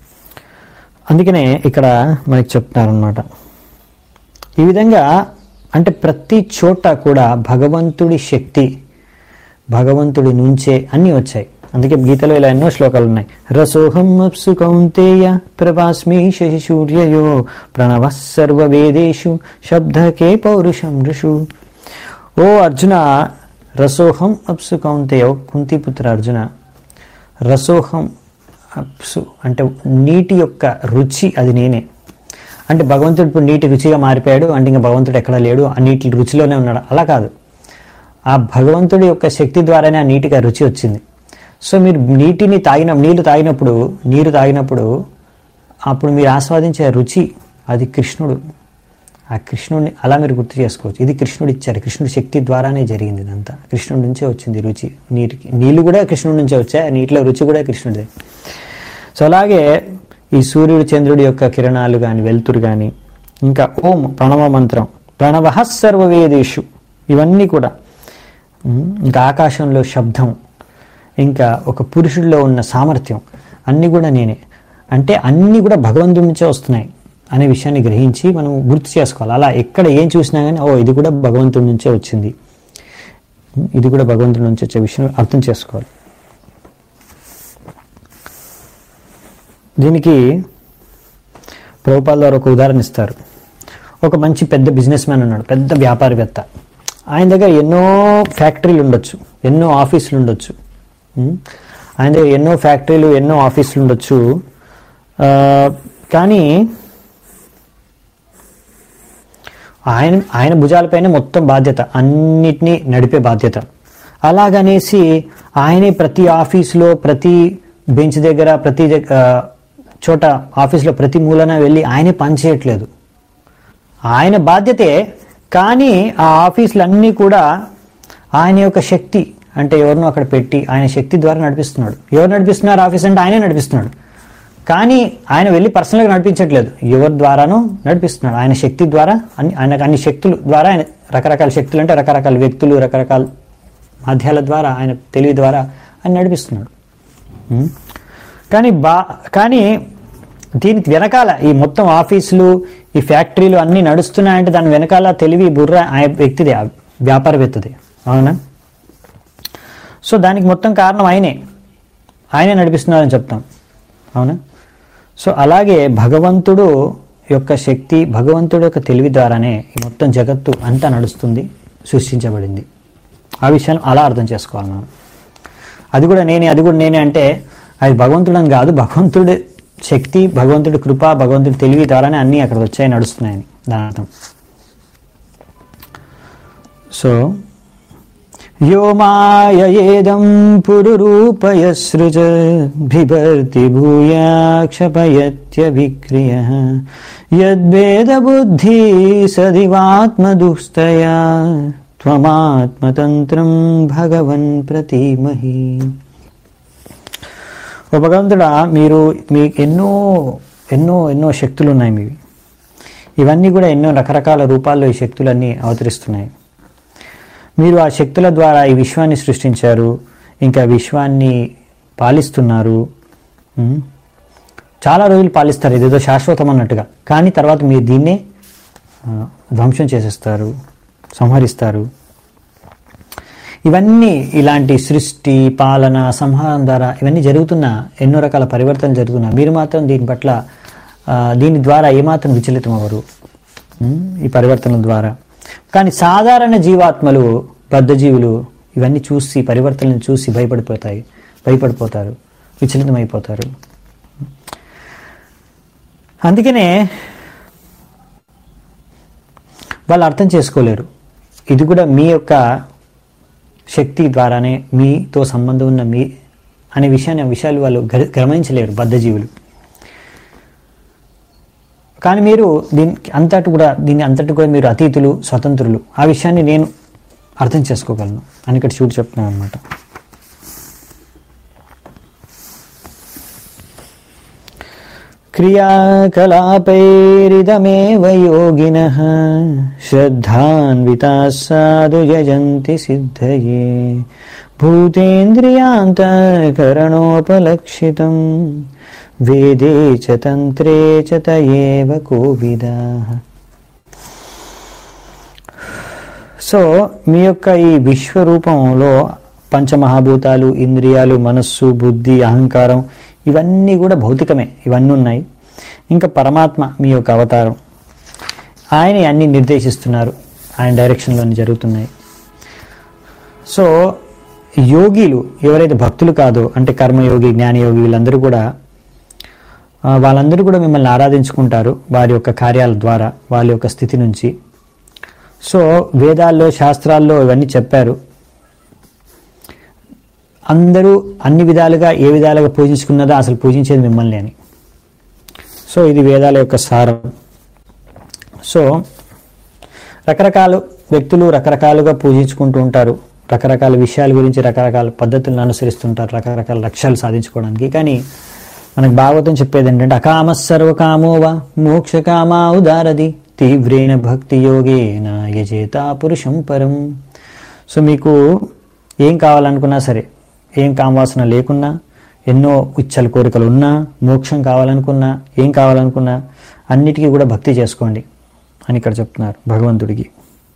అందుకనే ఇక్కడ మనకి చెప్తున్నారనమాట ఈ విధంగా అంటే ప్రతి చోట కూడా భగవంతుడి శక్తి భగవంతుడి నుంచే అన్నీ వచ్చాయి అందుకే గీతలో ఇలా ఎన్నో శ్లోకాలు ఉన్నాయి రసోహం అప్సు కౌంతేయ ప్రభాస్మి శశి సూర్యయో ప్రణవ సర్వవేదేషు శబ్దకే పౌరుషం ఋషు ఓ అర్జున రసోహం అప్సు కౌంతేయ ఓ కుంతిపుత్ర అర్జున రసోహం అప్సు అంటే నీటి యొక్క రుచి అది నేనే అంటే భగవంతుడు ఇప్పుడు నీటి రుచిగా మారిపోయాడు అంటే ఇంకా భగవంతుడు ఎక్కడ లేడు ఆ నీటి రుచిలోనే ఉన్నాడు అలా కాదు ఆ భగవంతుడి యొక్క శక్తి ద్వారానే ఆ నీటికి ఆ రుచి వచ్చింది సో మీరు నీటిని తాగిన నీళ్లు తాగినప్పుడు నీరు తాగినప్పుడు అప్పుడు మీరు ఆస్వాదించే రుచి అది కృష్ణుడు ఆ కృష్ణుడిని అలా మీరు గుర్తు చేసుకోవచ్చు ఇది కృష్ణుడు ఇచ్చారు కృష్ణుడి శక్తి ద్వారానే జరిగింది ఇదంతా కృష్ణుడి నుంచే వచ్చింది రుచి నీటికి నీళ్లు కూడా కృష్ణుడి నుంచే వచ్చాయి ఆ నీటిలో రుచి కూడా కృష్ణుడిదే సో అలాగే ఈ సూర్యుడు చంద్రుడి యొక్క కిరణాలు కానీ వెలుతురు కానీ ఇంకా ఓం ప్రణవ మంత్రం ప్రణవ సర్వవేదేషు ఇవన్నీ కూడా ఉమ్, ఇంకా ఆకాశంలో శబ్దం ఇంకా ఒక పురుషుడిలో ఉన్న సామర్థ్యం అన్నీ కూడా నేనే అంటే అన్నీ కూడా భగవంతుడి నుంచే వస్తున్నాయి అనే విషయాన్ని గ్రహించి మనం గుర్తు చేసుకోవాలి అలా ఎక్కడ ఏం చూసినా కానీ ఓ ఇది కూడా భగవంతుడి నుంచే వచ్చింది ఉమ్, ఇది కూడా భగవంతుడి నుంచి వచ్చే విషయం అర్థం చేసుకోవాలి దీనికి ప్రభుపాల్ గారు ఒక ఉదాహరణ ఇస్తారు ఒక మంచి పెద్ద బిజినెస్ మ్యాన్ ఉన్నాడు పెద్ద వ్యాపారవేత్త ఆయన దగ్గర ఎన్నో ఫ్యాక్టరీలు ఉండొచ్చు ఎన్నో ఆఫీసులు ఉండొచ్చు ఉం? ఆయన దగ్గర ఎన్నో ఫ్యాక్టరీలు ఎన్నో ఆఫీసులు ఉండొచ్చు ఆ, కానీ ఆయన ఆయన భుజాలపైన మొత్తం బాధ్యత అన్నిటినీ నడిపే బాధ్యత అలాగనేసి ఆయనే ప్రతి ఆఫీసులో ప్రతి బెంచ్ దగ్గర ప్రతి దగ్- ఆ, చోట ఆఫీస్లో ప్రతి మూలన వెళ్ళి ఆయనే పని చేయట్లేదు ఆయన బాధ్యతే కానీ ఆ ఆఫీసులన్నీ కూడా ఆయన యొక్క శక్తి అంటే ఎవరినో అక్కడ పెట్టి ఆయన శక్తి ద్వారా నడిపిస్తున్నాడు ఎవరు నడిపిస్తున్నారు ఆఫీస్ అంటే ఆయనే నడిపిస్తున్నాడు కానీ ఆయన వెళ్ళి పర్సనల్గా నడిపించట్లేదు ఎవరి ద్వారానో నడిపిస్తున్నాడు ఆయన శక్తి ద్వారా అన్ని ఆయనకు అన్ని శక్తులు ద్వారా ఆయన రకరకాల శక్తులు అంటే రకరకాల వ్యక్తులు రకరకాల మాధ్యాల ద్వారా ఆయన తెలివి ద్వారా ఆయన నడిపిస్తున్నాడు ఉం? కానీ బా కానీ దీనికి వెనకాల ఈ మొత్తం ఆఫీసులు ఈ ఫ్యాక్టరీలు అన్నీ నడుస్తున్నాయంటే దాని వెనకాల తెలివి బుర్ర ఆ వ్యక్తిదే ఆ వ్యాపారవేత్తది అవునా సో దానికి మొత్తం కారణం ఆయనే ఆయనే నడిపిస్తున్నారని చెప్తాం అవునా సో అలాగే భగవంతుడు యొక్క శక్తి భగవంతుడు యొక్క తెలివి ద్వారానే ఈ మొత్తం జగత్తు అంతా నడుస్తుంది సృష్టించబడింది ఆ విషయాన్ని అలా అర్థం చేసుకోవాలి మనం అది కూడా నేనే అది కూడా నేనే అంటే అది భగవంతుడు అని కాదు భగవంతుడి శక్తి భగవంతుడి కృప భగవంతుడి తెలివి ద్వారానే అన్నీ అక్కడ వచ్చాయి నడుస్తున్నాయని దాని అర్థం సో యో మాయేదం పురురూపయ సృజ బిభర్తి భూయాక్షపయత్య విక్రియ యద్వేద బుద్ధి సదివాత్మదుస్తయా త్వమాత్మతంత్రం భగవన్ ప్రతిమహి ఓ భగవంతుడా మీరు మీకు ఎన్నో ఎన్నో ఎన్నో శక్తులు ఉన్నాయి మీవి ఇవన్నీ కూడా ఎన్నో రకరకాల రూపాల్లో ఈ శక్తులన్నీ అవతరిస్తున్నాయి మీరు ఆ శక్తుల ద్వారా ఈ విశ్వాన్ని సృష్టించారు ఇంకా విశ్వాన్ని పాలిస్తున్నారు ఉం? చాలా రోజులు పాలిస్తారు ఇదేదో శాశ్వతం అన్నట్టుగా కానీ తర్వాత మీరు దీన్నే ఆ, ధ్వంసం చేసేస్తారు సంహరిస్తారు ఇవన్నీ ఇలాంటి సృష్టి పాలన సంహారం ద్వారా ఇవన్నీ జరుగుతున్న ఎన్నో రకాల పరివర్తనలు జరుగుతున్నా మీరు మాత్రం దీని పట్ల ఆ, దీని ద్వారా ఏమాత్రం విచలితం అవ్వరు ఉం? ఈ పరివర్తనల ద్వారా కానీ సాధారణ జీవాత్మలు బద్ధజీవులు ఇవన్నీ చూసి పరివర్తనలు చూసి భయపడిపోతాయి భయపడిపోతారు విచలితమైపోతారు అందుకనే వాళ్ళు అర్థం చేసుకోలేరు ఇది కూడా మీ యొక్క శక్తి ద్వారానే మీతో సంబంధం ఉన్న మీ అనే విషయాన్ని ఆ విషయాలు వాళ్ళు గ- గమనించలేరు బద్ధజీవులు కానీ మీరు దీనికి అంతటి కూడా దీన్ని అంతటి కూడా మీరు అతీతులు స్వతంత్రులు ఆ విషయాన్ని నేను అర్థం చేసుకోగలను అని ఇక్కడ చూడు చెప్తున్నాను అనమాట క్రియాకలాపైరిదమేవ యోగినః శ్రద్ధాన్వితాः సాధు యజంతి సిద్ధయే భూతేంద్రియాంతఃకరణోపలక్షితం వేదే చ తంత్రే చ తయేవ కోవిదాః సో మీ యొక్క ఈ విశ్వరూపంలో పంచమహాభూతాలు ఇంద్రియాలు మనస్సు బుద్ధి అహంకారం ఇవన్నీ కూడా భౌతికమే ఇవన్నీ ఉన్నాయి ఇంకా పరమాత్మ మీ యొక్క అవతారం ఆయన అన్ని నిర్దేశిస్తున్నారు ఆయన డైరెక్షన్లోని జరుగుతున్నాయి సో యోగిలు ఎవరైతే భక్తులు కాదో అంటే కర్మయోగి జ్ఞానయోగి వీళ్ళందరూ కూడా ఆ, వాళ్ళందరూ కూడా మిమ్మల్ని ఆరాధించుకుంటారు వారి యొక్క కార్యాల ద్వారా వాళ్ళ యొక్క స్థితి నుంచి సో వేదాల్లో శాస్త్రాల్లో ఇవన్నీ చెప్పారు అందరూ అన్ని విధాలుగా ఏ విధాలుగా పూజించుకున్నదో అసలు పూజించేది మిమ్మల్ని అని సో ఇది వేదాల యొక్క సారం సో రకరకాల వ్యక్తులు రకరకాలుగా పూజించుకుంటూ ఉంటారు రకరకాల విషయాల గురించి రకరకాల పద్ధతులను అనుసరిస్తుంటారు రకరకాల లక్ష్యాలు సాధించుకోవడానికి కానీ మనకు భాగవతం చెప్పేది ఏంటంటే అకామ సర్వకామో వా మోక్షకామా ఉదారది తీవ్రేణ భక్తి యోగేన యజేత పురుషం పరం సో మీకు ఏం కావాలనుకున్నా సరే ఏం కామవాసన లేకున్నా ఎన్నో ఇచ్చల కోరికలు ఉన్నా మోక్షం కావాలనుకున్నా ఏం కావాలనుకున్నా అన్నిటికీ కూడా భక్తి చేసుకోండి అని ఇక్కడ చెప్తున్నారు భగవంతుడికి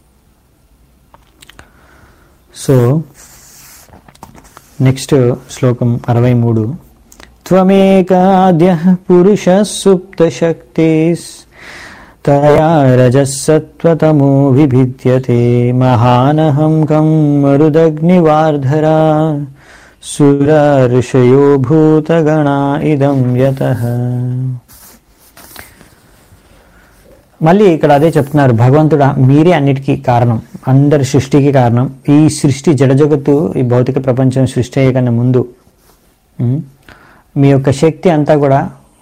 సో నెక్స్ట్ శ్లోకం అరవై మూడు త్వమేకాద్య పురుష సుప్త శక్తిస్ తయా రజసత్వతమో విభిద్యతే మహానహం కం మరుదగ్నివార్ధరా సుర ఋషయో భూతగణా ఇదం యతః మళ్ళీ ఇక్కడ అదే చెప్తున్నారు భగవంతుడా మీరే అన్నిటికీ కారణం అందరి సృష్టికి కారణం ఈ సృష్టి జడ జగత్తు ఈ భౌతిక ప్రపంచం సృష్టి అయ్యే కన్నా ముందు ఉమ్, మీ యొక్క శక్తి అంతా కూడా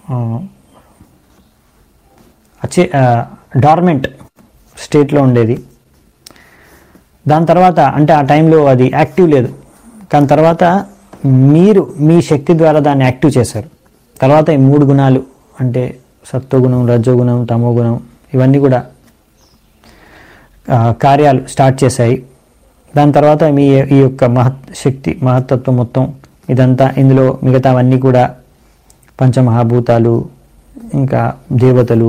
అచే డార్మెంట్ స్టేట్లో ఉండేది దాని తర్వాత అంటే ఆ టైంలో అది యాక్టివ్ లేదు కానీ తర్వాత మీరు మీ శక్తి ద్వారా దాన్ని యాక్టివ్ చేశారు తర్వాత ఈ మూడు గుణాలు అంటే సత్వగుణం రజోగుణం తమోగుణం ఇవన్నీ కూడా ఆ, కార్యాలు స్టార్ట్ చేశాయి దాని తర్వాత మీ ఈ యొక్క మహత్ శక్తి మహత్తత్వం మొత్తం ఇదంతా ఇందులో మిగతావన్నీ కూడా పంచమహాభూతాలు ఇంకా దేవతలు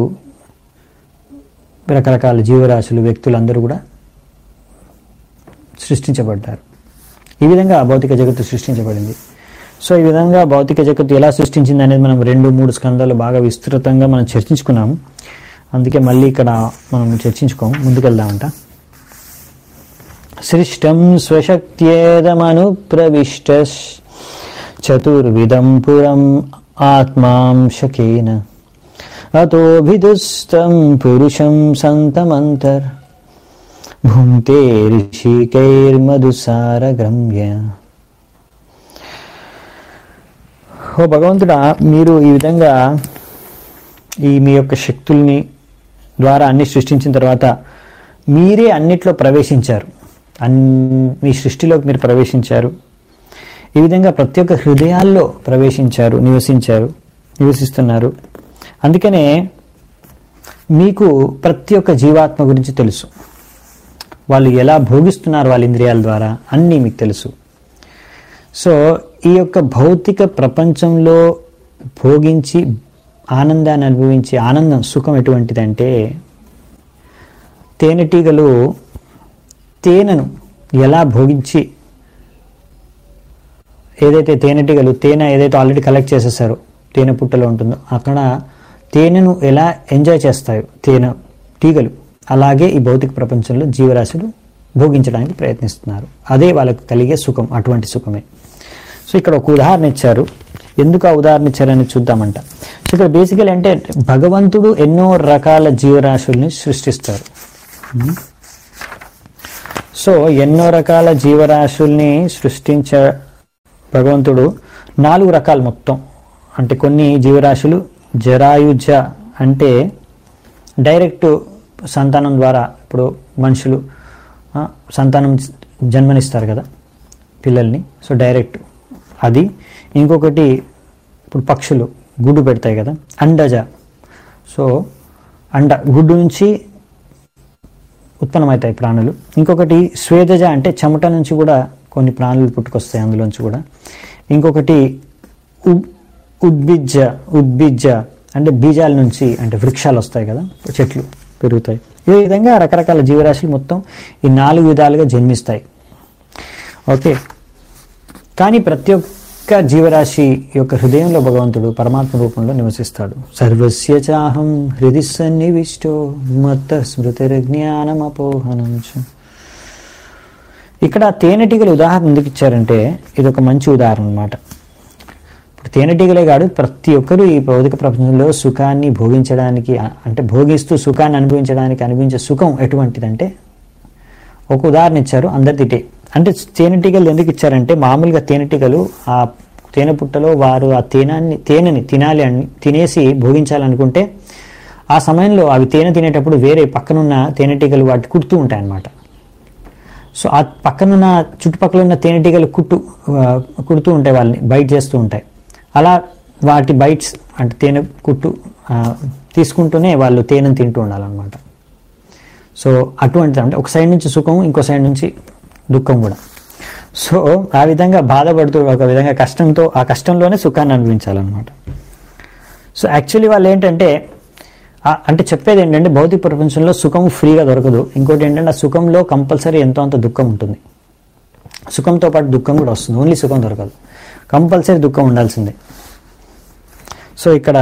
రకరకాల జీవరాశులు వ్యక్తులందరూ కూడా సృష్టించబడ్డారు ఈ విధంగా భౌతిక జగత్తు సృష్టించబడింది సో ఈ విధంగా భౌతిక జగత్తు ఎలా సృష్టించింది అనేది మనం రెండు మూడు స్కందాలు బాగా విస్తృతంగా మనం చర్చించుకున్నాము అందుకే మళ్ళీ ఇక్కడ మనం చర్చించుకోము ముందుకెళ్దామంట సృష్టం స్వశక్త్యేదమను ప్రవిష్ట చతుర్విధం పురం ఆత్మాంశకేన అతోభిదుస్తం పురుషం సంతమంతర్ భుంతే ఋషికైర్మధుసారగ్రమ్య ఓ భగవంతుడా మీరు ఈ విధంగా ఈ మీ యొక్క శక్తుల్ని ద్వారా అన్ని సృష్టించిన తర్వాత మీరే అన్నిట్లో ప్రవేశించారు అన్ మీ సృష్టిలోకి మీరు ప్రవేశించారు ఈ విధంగా ప్రతి ఒక్క హృదయాల్లో ప్రవేశించారు నివసించారు నివసిస్తున్నారు అందుకనే మీకు ప్రతి ఒక్క జీవాత్మ గురించి తెలుసు వాళ్ళు ఎలా భోగిస్తున్నారు వాళ్ళ ఇంద్రియాల ద్వారా అన్నీ మీకు తెలుసు సో ఈ యొక్క భౌతిక ప్రపంచంలో భోగించి ఆనందాన్ని అనుభవించే ఆనందం సుఖం ఎటువంటిదంటే తేనెటీగలు తేనెను ఎలా భోగించి ఏదైతే తేనెటీగలు తేనె ఏదైతే ఆల్రెడీ కలెక్ట్ చేసేసారో తేనె పుట్టలో ఉంటుందో అక్కడ తేనెను ఎలా ఎంజాయ్ చేస్తాయో తేనె తీగలు అలాగే ఈ భౌతిక ప్రపంచంలో జీవరాశులు భోగించడానికి ప్రయత్నిస్తున్నారు అదే వాళ్ళకు కలిగే సుఖం అటువంటి సుఖమే సో ఇక్కడ ఒక ఉదాహరణ ఇచ్చారు ఎందుకు ఆ ఉదాహరణ ఇచ్చారని చూద్దామంట సో ఇక్కడ బేసికల్ అంటే భగవంతుడు ఎన్నో రకాల జీవరాశుల్ని సృష్టిస్తారు ఉమ్. సో ఎన్నో రకాల జీవరాశుల్ని సృష్టించ భగవంతుడు నాలుగు రకాలు మొత్తం అంటే కొన్ని జీవరాశులు జరాయుజ అంటే డైరెక్ట్ సంతానం ద్వారా ఇప్పుడు మనుషులు ఆ, సంతానం జన్మనిస్తారు కదా పిల్లల్ని సో డైరెక్ట్ అది ఇంకొకటి ఇప్పుడు పక్షులు గుడ్డు పెడతాయి కదా అండజ సో అండ గుడ్డు నుంచి ఉత్పన్నమవుతాయి ప్రాణులు ఇంకొకటి స్వేదజ అంటే చెమట నుంచి కూడా కొన్ని ప్రాణులు పుట్టుకొస్తాయి అందులోంచి కూడా ఇంకొకటి ఉ- ఉద్బిజ్జ ఉద్బిజ్జ అంటే బీజాల నుంచి అంటే వృక్షాలు వస్తాయి కదా చెట్లు పెరుగుతాయి ఈ విధంగా రకరకాల జీవరాశులు మొత్తం ఈ నాలుగు విధాలుగా జన్మిస్తాయి ఓకే కానీ ప్రతి ఒక్క జీవరాశి యొక్క హృదయంలో భగవంతుడు పరమాత్మ రూపంలో నివసిస్తాడు సర్వస్య చాహం హృది సన్నివిష్టో మత్త స్మృతిర్జ్ఞానమపోహనం చ. ఇక్కడ తేనెటీగల ఉదాహరణ ఎందుకు ఇచ్చారంటే ఇది ఒక మంచి ఉదాహరణ అన్నమాట ఇప్పుడు తేనెటీగలే కాదు ప్రతి ఒక్కరూ ఈ భౌతిక ప్రపంచంలో సుఖాన్ని భోగించడానికి అ- అంటే భోగిస్తూ సుఖాన్ని అనుభవించడానికి అనిపించే సుఖం ఎటువంటిదంటే ఒక ఉదాహరణ ఇచ్చారు అందరిది ఇటే అంటే తేనెటీగలు ఎందుకు ఇచ్చారంటే మామూలుగా తేనెటీగలు ఆ తేనె పుట్టలో వారు ఆ తేనాన్ని తేనెని తినాలి అని తినేసి భోగించాలనుకుంటే ఆ సమయంలో అవి తేనె తినేటప్పుడు వేరే పక్కనున్న తేనెటీగలు వాటి కుడుతూ ఉంటాయి అన్నమాట సో ఆ పక్కనున్న చుట్టుపక్కల ఉన్న తేనెటీగలు కుట్టు ఆ, కుడుతూ ఉంటాయి వాళ్ళని బైట్ చేస్తూ ఉంటాయి అలా వాటి బైట్స్ అంటే తేనె కుట్టు ఆ, తీసుకుంటూనే వాళ్ళు తేనెను తింటూ ఉండాలన్నమాట సో అటువంటిది అంటే ఒక సైడ్ నుంచి సుఖం ఇంకో సైడ్ నుంచి దుఃఖం కూడా సో ఆ విధంగా బాధపడుతూ ఒక విధంగా కష్టంతో ఆ కష్టంలోనే సుఖాన్ని అనుభవించాలన్నమాట సో యాక్చువల్లీ వాళ్ళు ఏంటంటే ఆ- అంటే చెప్పేది ఏంటంటే భౌతిక ప్రపంచంలో సుఖం ఫ్రీగా దొరకదు ఇంకోటి ఏంటంటే ఆ సుఖంలో కంపల్సరీ ఎంతో అంత దుఃఖం ఉంటుంది సుఖంతో పాటు దుఃఖం కూడా వస్తుంది ఓన్లీ సుఖం దొరకదు కంపల్సరీ దుఃఖం ఉండాల్సిందే సో ఇక్కడ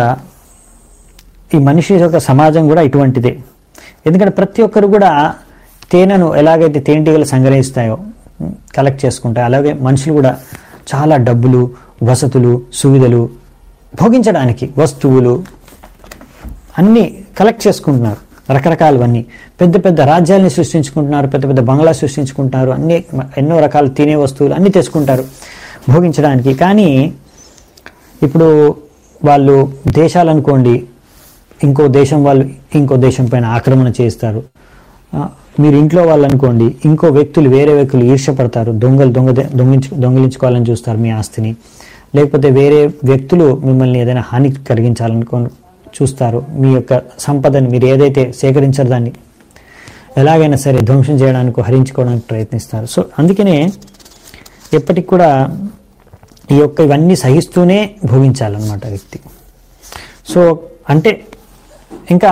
ఈ మనిషి యొక్క సమాజం కూడా ఇటువంటిదే ఎందుకంటే ప్రతి ఒక్కరు కూడా తేనెను ఎలాగైతే తేనెటీగలు సంగ్రహిస్తాయో కలెక్ట్ చేసుకుంటాయి అలాగే మనుషులు కూడా చాలా డబ్బులు వసతులు సువిధలు భోగించడానికి వస్తువులు అన్నీ కలెక్ట్ చేసుకుంటున్నారు రకరకాలవన్నీ పెద్ద పెద్ద రాజ్యాలని సృష్టించుకుంటున్నారు పెద్ద పెద్ద బంగ్లా సృష్టించుకుంటున్నారు అన్ని ఎన్నో రకాల తినే వస్తువులు అన్నీ తెచ్చుకుంటారు భోగించడానికి కానీ ఇప్పుడు వాళ్ళు దేశాలు అనుకోండి ఇంకో దేశం వాళ్ళు ఇంకో దేశం పైన ఆక్రమణ చేస్తారు ఆ, మీరు ఇంట్లో వాళ్ళు అనుకోండి ఇంకో వ్యక్తులు వేరే వ్యక్తులు ఈర్ష్యపడతారు దొంగలు దొంగ దొంగించు దొంగిలించుకోవాలని చూస్తారు మీ ఆస్తిని లేకపోతే వేరే వ్యక్తులు మిమ్మల్ని ఏదైనా హాని కలిగించాలనుకో చూస్తారు మీ యొక్క సంపదని మీరు ఏదైతే సేకరించారు దాన్ని ఎలాగైనా సరే ధ్వంసం చేయడానికి హరించుకోవడానికి ప్రయత్నిస్తారు సో అందుకనే ఎప్పటికి కూడా ఈ యొక్క ఇవన్నీ సహిస్తూనే భోగించాలన్నమాట వ్యక్తి సో అంటే ఇంకా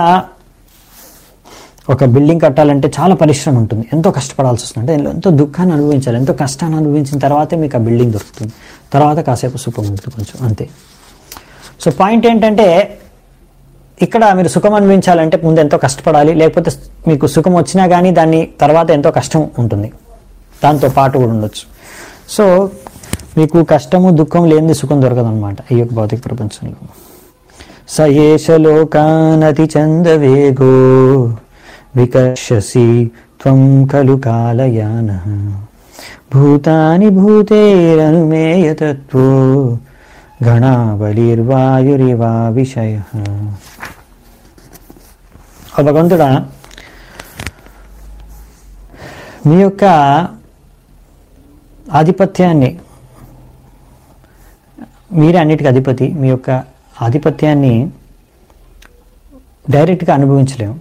ఒక బిల్డింగ్ కట్టాలంటే చాలా పరిశ్రమ ఉంటుంది ఎంతో కష్టపడాల్సి వస్తుంది అంటే ఎంతో దుఃఖాన్ని అనుభవించాలి ఎంతో కష్టాన్ని అనుభవించిన తర్వాతే మీకు ఆ బిల్డింగ్ దొరుకుతుంది తర్వాత కాసేపు సుఖం ఉంటుంది కొంచెం అంతే సో పాయింట్ ఏంటంటే ఇక్కడ మీరు సుఖం అనుభవించాలంటే ముందు ఎంతో కష్టపడాలి లేకపోతే మీకు సుఖం వచ్చినా కానీ దాన్ని తర్వాత ఎంతో కష్టం ఉంటుంది దాంతో పాటు కూడా ఉండొచ్చు సో మీకు కష్టము దుఃఖం లేనిది సుఖం దొరకదనమాట ఈ యొక్క భౌతిక ప్రపంచంలో స ఏష లోకానతి చందవేగో వికర్షసి త్వం ఖలు కాలయాన భూతాని భూతేరనుమేయతత్వో గణావలిర్వాయురివా విషయ ఓ భగవంతుడా మీ యొక్క ఆధిపత్యాన్ని మీరే అన్నిటికీ అధిపతి మీ యొక్క ఆధిపత్యాన్ని డైరెక్ట్గా అనుభవించలేము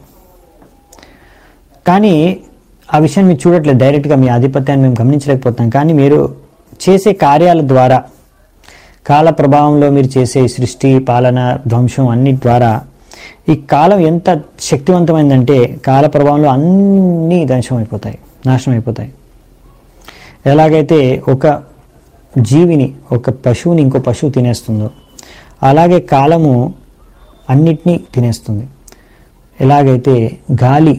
కానీ ఆ విషయాన్ని మీరు చూడట్లేదు డైరెక్ట్గా మీ ఆధిపత్యాన్ని మేము గమనించలేకపోతాం కానీ మీరు చేసే కార్యాల ద్వారా కాల ప్రభావంలో మీరు చేసే ఈ సృష్టి పాలన ధ్వంసం అన్నిటి ద్వారా ఈ కాలం ఎంత శక్తివంతమైందంటే కాల ప్రభావంలో అన్నీ ధ్వంసం అయిపోతాయి నాశనం అయిపోతాయి ఎలాగైతే ఒక జీవిని ఒక పశువుని ఇంకో పశువు తినేస్తుందో అలాగే కాలము అన్నిటినీ తినేస్తుంది ఎలాగైతే గాలి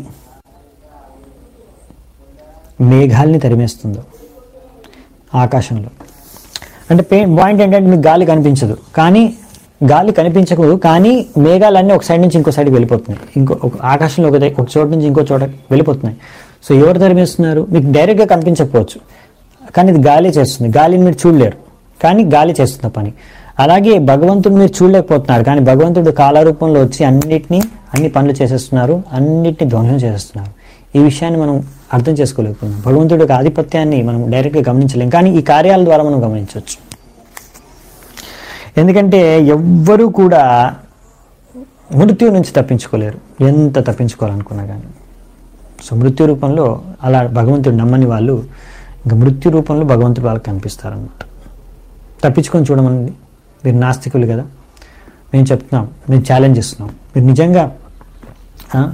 మేఘాల్ని తరిమేస్తుందో ఆకాశంలో అంటే పే పాయింట్ ఏంటంటే మీకు గాలి కనిపించదు కానీ గాలి కనిపించకూడదు కానీ మేఘాలన్నీ ఒక సైడ్ నుంచి ఇంకో సైడ్కి వెళ్ళిపోతున్నాయి ఇంకో ఒక ఆకాశంలో ఒక ద- ఒక చోట నుంచి ఇంకో చోట వెళ్ళిపోతున్నాయి సో ఎవరు తరిమేస్తున్నారు మీకు డైరెక్ట్గా కనిపించకపోవచ్చు కానీ ఇది గాలి చేస్తుంది గాలిని మీరు చూడలేరు కానీ గాలి చేస్తుంది ఆ పని అలాగే భగవంతుడు మీరు చూడలేకపోతున్నారు కానీ భగవంతుడు కాలరూపంలో వచ్చి అన్నిటినీ అన్ని పనులు చేసేస్తున్నారు అన్నిటిని ధ్వంసం చేసేస్తున్నారు ఈ విషయాన్ని మనం అర్థం చేసుకోలేకపోతున్నాం భగవంతుడి యొక్క ఆధిపత్యాన్ని మనం డైరెక్ట్గా గమనించలేం కానీ ఈ కార్యాల ద్వారా మనం గమనించవచ్చు ఎందుకంటే ఎవ్వరూ కూడా మృత్యు నుంచి తప్పించుకోలేరు ఎంత తప్పించుకోవాలనుకున్నా కానీ సో మృత్యు రూపంలో అలా భగవంతుడు నమ్మని వాళ్ళు ఇంకా మృత్యు రూపంలో భగవంతుడు వాళ్ళకి కనిపిస్తారనమాట తప్పించుకొని చూడమని మీరు నాస్తికులు కదా మేము చెప్తున్నాం మేము ఛాలెంజ్ ఇస్తున్నాం మీరు నిజంగా ఆ,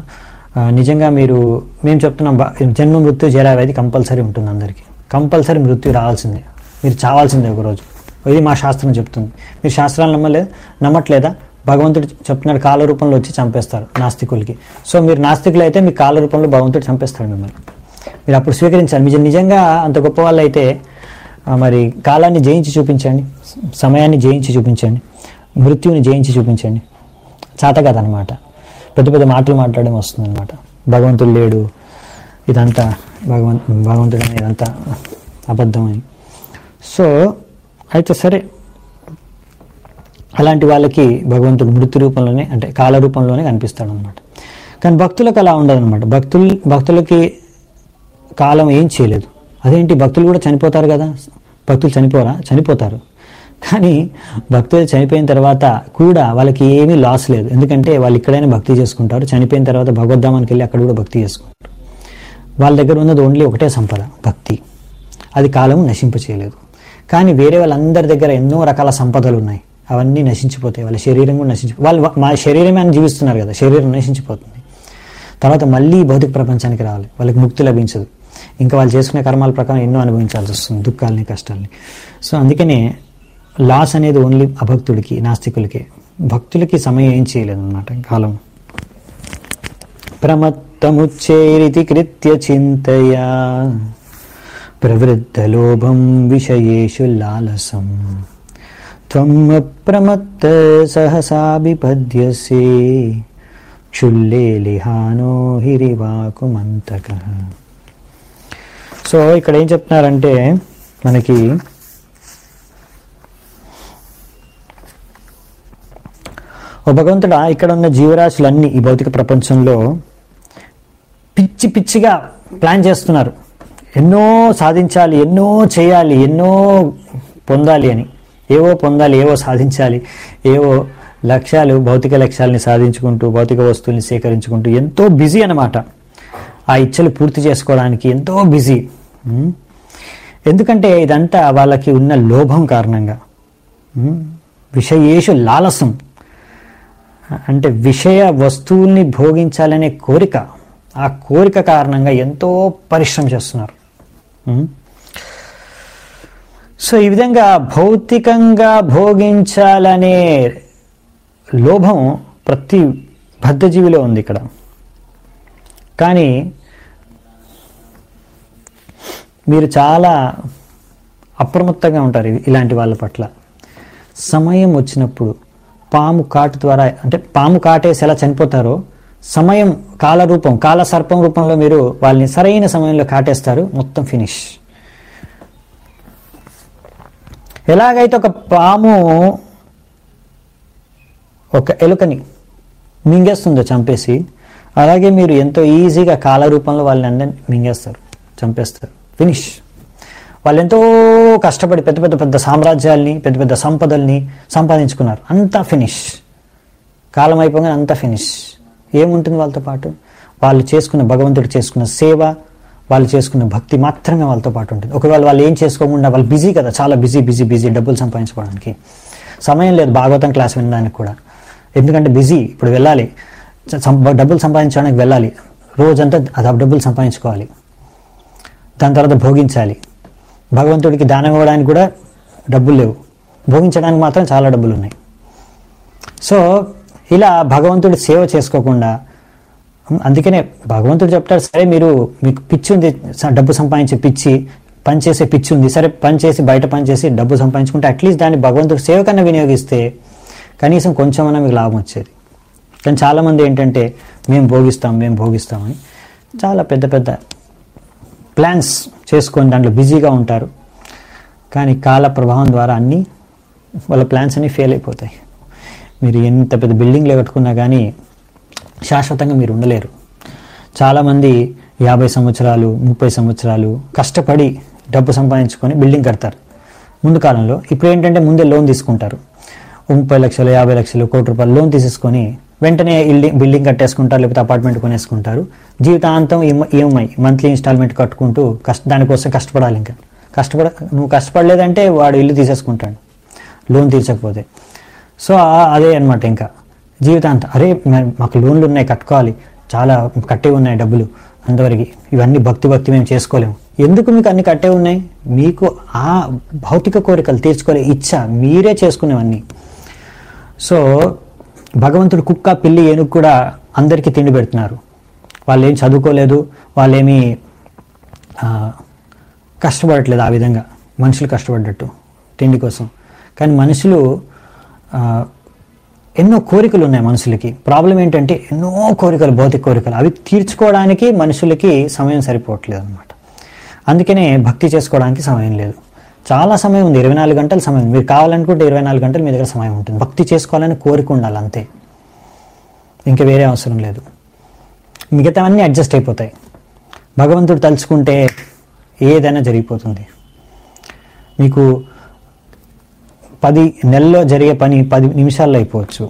ఆ, నిజంగా మీరు మేము చెప్తున్నాం బా- జన్మ మృత్యు జరావ్యాధి కంపల్సరీ ఉంటుంది అందరికీ కంపల్సరీ మృత్యు రావాల్సిందే మీరు చావాల్సిందే ఒకరోజు ఇది మా శాస్త్రం చెప్తుంది మీరు శాస్త్రాలు నమ్మలేదు నమ్మట్లేదా భగవంతుడు చెప్తున్నాడు కాల రూపంలో వచ్చి చంపేస్తారు నాస్తికులకి సో మీరు నాస్తికులు అయితే మీ కాల రూపంలో భగవంతుడు చంపేస్తాడు మిమ్మల్ని మీరు అప్పుడు స్వీకరించాలి మీరు నిజంగా అంత గొప్ప వాళ్ళు అయితే ఆ, మరి కాలాన్ని జయించి చూపించండి సమయాన్ని జయించి చూపించండి మృత్యువుని జయించి చూపించండి చాతకాదనమాట పెద్ద పెద్ద మాటలు మాట్లాడడం వస్తుందన్నమాట భగవంతుడు లేడు ఇదంతా భగవంత్ భగవంతుడు అనేది ఇదంతా అబద్ధం అని సో అయితే సరే అలాంటి వాళ్ళకి భగవంతుడు మృత్యు రూపంలోనే అంటే కాల రూపంలోనే కనిపిస్తాడు అనమాట కానీ భక్తులకు అలా ఉండదన్నమాట భక్తులు భక్తులకి కాలం ఏం చేయలేదు అదేంటి భక్తులు కూడా చనిపోతారు కదా భక్తులు చనిపోరా చనిపోతారు కానీ భక్తులు చనిపోయిన తర్వాత కూడా వాళ్ళకి ఏమీ లాస్ లేదు ఎందుకంటే వాళ్ళు ఇక్కడైనా భక్తి చేసుకుంటారు చనిపోయిన తర్వాత భగవద్ధామానికి వెళ్ళి అక్కడ కూడా భక్తి చేసుకుంటారు వాళ్ళ దగ్గర ఉన్నది ఓన్లీ ఒకటే సంపద భక్తి అది కాలం నశింప చేయలేదు కానీ వేరే వాళ్ళందరి దగ్గర ఎన్నో రకాల సంపదలు ఉన్నాయి అవన్నీ నశించిపోతాయి వాళ్ళ శరీరం కూడా నశించి వాళ్ళు మా శరీరమే అని జీవిస్తున్నారు కదా శరీరం నశించిపోతుంది తర్వాత మళ్ళీ భౌతిక ప్రపంచానికి రావాలి వాళ్ళకి ముక్తి లభించదు ఇంకా వాళ్ళు చేసుకునే కర్మాల ప్రకారం ఎన్నో అనుభవించాల్సి వస్తుంది దుఃఖాలని కష్టాలని సో అందుకనే లాస్ అనేది ఓన్లీ అభక్తుడికి నాస్తికులకి భక్తులకి సమయం ఏం చేయలేదు అనమాట కాలం ప్రమత్తముచ్చేరితి కృత్య చింతయా ప్రవృద్ధలోభం విషయేషు లాలసం త్వం అప్రమత్త సహసా విపద్యసే క్షుల్లే లిహానో హిరివాకుమంతక సో ఇక్కడ ఏం చెప్తున్నారంటే మనకి ఓ భగవంతుడా ఇక్కడ ఉన్న జీవరాశులన్నీ ఈ భౌతిక ప్రపంచంలో పిచ్చి పిచ్చిగా ప్లాన్ చేస్తున్నారు ఎన్నో సాధించాలి ఎన్నో చేయాలి ఎన్నో పొందాలి అని ఏవో పొందాలి ఏవో సాధించాలి ఏవో లక్ష్యాలు భౌతిక లక్ష్యాలని సాధించుకుంటూ భౌతిక వస్తువుల్ని సేకరించుకుంటూ ఎంతో బిజీ అన్నమాట ఆ ఇచ్చలు పూర్తి చేసుకోవడానికి ఎంతో బిజీ ఉమ్. ఎందుకంటే ఇదంతా వాళ్ళకి ఉన్న లోభం కారణంగా ఉమ్. విషయేషు లాలసం అంటే విషయ వస్తువుల్ని భోగించాలనే కోరిక ఆ కోరిక కారణంగా ఎంతో పరిశ్రమ చేస్తున్నారు ఉం? సో ఈ విధంగా భౌతికంగా భోగించాలనే లోభం ప్రతి బద్ధజీవిలో ఉంది ఇక్కడ కానీ మీరు చాలా అప్రమత్తంగా ఉంటారు ఇ- ఇలాంటి వాళ్ళ పట్ల సమయం వచ్చినప్పుడు పాము కాటు ద్వారా అంటే పాము కాటేసి ఎలా చనిపోతారో సమయం కాల రూపం కాల సర్పం రూపంలో మీరు వాళ్ళని సరైన సమయంలో కాటేస్తారు మొత్తం ఫినిష్ ఎలాగైతే ఒక పాము ఒక ఎలుకని మింగేస్తుందో చంపేసి అలాగే మీరు ఎంతో ఈజీగా కాల రూపంలో వాళ్ళని అందరిని మింగేస్తారు చంపేస్తారు ఫినిష్ వాళ్ళు ఎంతో కష్టపడి పెద్ద పెద్ద పెద్ద సామ్రాజ్యాల్ని పెద్ద పెద్ద సంపదల్ని సంపాదించుకున్నారు అంతా ఫినిష్ కాలం అయిపోగానే అంతా ఫినిష్ ఏముంటుంది వాళ్ళతో పాటు వాళ్ళు చేసుకున్న భగవంతుడు చేసుకున్న సేవ వాళ్ళు చేసుకున్న భక్తి మాత్రమే వాళ్ళతో పాటు ఉంటుంది ఒకవేళ వాళ్ళు ఏం చేసుకోకుండా వాళ్ళు బిజీ కదా చాలా బిజీ బిజీ బిజీ డబ్బులు సంపాదించుకోవడానికి సమయం లేదు భాగవతం క్లాస్ వినడానికి కూడా ఎందుకంటే బిజీ ఇప్పుడు వెళ్ళాలి సం- డబ్బులు సంపాదించడానికి వెళ్ళాలి రోజంతా అది డబ్బులు సంపాదించుకోవాలి దాని తర్వాత భోగించాలి భగవంతుడికి దానం ఇవ్వడానికి కూడా డబ్బులు లేవు భోగించడానికి మాత్రం చాలా డబ్బులు ఉన్నాయి సో ఇలా భగవంతుడి సేవ చేసుకోకుండా అందుకనే భగవంతుడు చెప్తాడు సరే మీరు మీకు పిచ్చి ఉంది స- డబ్బు సంపాదించే పిచ్చి పని చేసే పిచ్చి ఉంది సరే పని చేసి బయట పని చేసి డబ్బు సంపాదించుకుంటే అట్లీస్ట్ దాన్ని భగవంతుడి సేవ కన్నా వినియోగిస్తే కనీసం కొంచెమన్నా మీకు లాభం వచ్చేది కానీ చాలామంది ఏంటంటే మేము భోగిస్తాం మేము భోగిస్తామని చాలా పెద్ద పెద్ద ప్లాన్స్ చేసుకొని దాంట్లో బిజీగా ఉంటారు కానీ కాల ప్రభావం ద్వారా అన్నీ వాళ్ళ ప్లాన్స్ అన్నీ ఫెయిల్ అయిపోతాయి మీరు ఎంత పెద్ద బిల్డింగ్లు కట్టుకున్నా కానీ శాశ్వతంగా మీరు ఉండలేరు చాలామంది యాభై సంవత్సరాలు ముప్పై సంవత్సరాలు కష్టపడి డబ్బు సంపాదించుకొని బిల్డింగ్ కడతారు ముందు కాలంలో ఇప్పుడు ఏంటంటే ముందే లోన్ తీసుకుంటారు ముప్పై లక్షలు యాభై లక్షలు కోటి రూపాయలు లోన్ తీసేసుకొని వెంటనే ఇల్లి- బిల్డింగ్ కట్టేసుకుంటారు లేకపోతే అపార్ట్మెంట్ కొనేసుకుంటారు జీవితాంతం ఈఎంఐ మంత్లీ ఇన్స్టాల్మెంట్ కట్టుకుంటూ కష్ట దానికోసం కష్టపడాలి ఇంకా కష్టపడ నువ్వు కష్టపడలేదంటే వాడు ఇల్లు తీసేసుకుంటాడు లోన్ తీర్చకపోతే సో ఆ- అదే అన్నమాట ఇంకా జీవితాంతం అరే మ- మాకు లోన్లు ఉన్నాయి కట్టుకోవాలి చాలా కట్టే ఉన్నాయి డబ్బులు అంతవరకు ఇవన్నీ భక్తి భక్తి మేము చేసుకోలేము ఎందుకు మీకు అన్ని కట్టే ఉన్నాయి మీకు ఆ భౌతిక కోరికలు తీర్చుకోలే ఇచ్చ మీరే చేసుకునేవన్నీ సో భగవంతుడు కుక్క పిల్లి ఏనుగు కూడా అందరికీ తిండి పెడుతున్నారు వాళ్ళు ఏం చదువుకోలేదు వాళ్ళేమీ ఆ, కష్టపడట్లేదు ఆ విధంగా మనుషులు కష్టపడ్డట్టు తిండి కోసం కానీ మనుషులు ఆ, ఎన్నో కోరికలు ఉన్నాయి మనుషులకి ప్రాబ్లం ఏంటంటే ఎన్నో కోరికలు భౌతిక కోరికలు అవి తీర్చుకోవడానికి మనుషులకి సమయం సరిపోవట్లేదు అనమాట అందుకనే భక్తి చేసుకోవడానికి సమయం లేదు చాలా సమయం ఉంది ఇరవై నాలుగు గంటల సమయం మీరు కావాలనుకుంటే ఇరవై నాలుగు గంటలు మీ దగ్గర సమయం ఉంటుంది భక్తి చేసుకోవాలని కోరిక ఉండాలి అంతే ఇంకా వేరే అవసరం లేదు మిగతావన్నీ అడ్జస్ట్ అయిపోతాయి భగవంతుడు తలుచుకుంటే ఏదైనా జరిగిపోతుంది మీకు పది నెలల్లో జరిగే పని పది నిమిషాల్లో అయిపోవచ్చు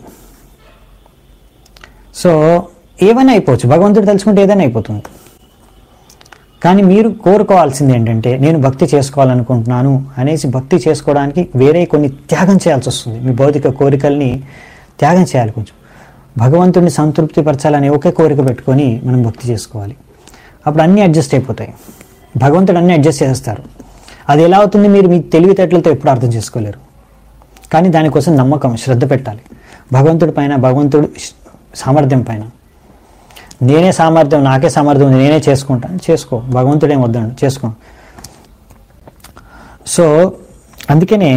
సో ఏమైనా అయిపోవచ్చు భగవంతుడు తలుచుకుంటే ఏదైనా అయిపోతుంది కానీ మీరు కోరుకోవాల్సింది ఏంటంటే నేను భక్తి చేసుకోవాలనుకుంటున్నాను అనేసి భక్తి చేసుకోవడానికి వేరే కొన్ని త్యాగం చేయాల్సి వస్తుంది మీ భౌతిక కోరికల్ని త్యాగం చేయాలి కొంచెం భగవంతుడిని సంతృప్తి పరచాలనే ఒకే కోరిక పెట్టుకొని మనం భక్తి చేసుకోవాలి అప్పుడు అన్నీ అడ్జస్ట్ అయిపోతాయి భగవంతుడు అన్నీ అడ్జస్ట్ చేస్తారు అది ఎలా అవుతుంది మీరు మీ తెలివితేటలతో ఎప్పుడు అర్థం చేసుకోలేరు కానీ దానికోసం నమ్మకం శ్రద్ధ పెట్టాలి భగవంతుడి పైన భగవంతుడు సామర్థ్యం పైన నేనే సామర్థ్యం నాకే సామర్థ్యం ఉంది నేనే చేసుకుంటాను చేసుకో భగవంతుడు ఏం వద్దండు చేసుకో సో అందుకనే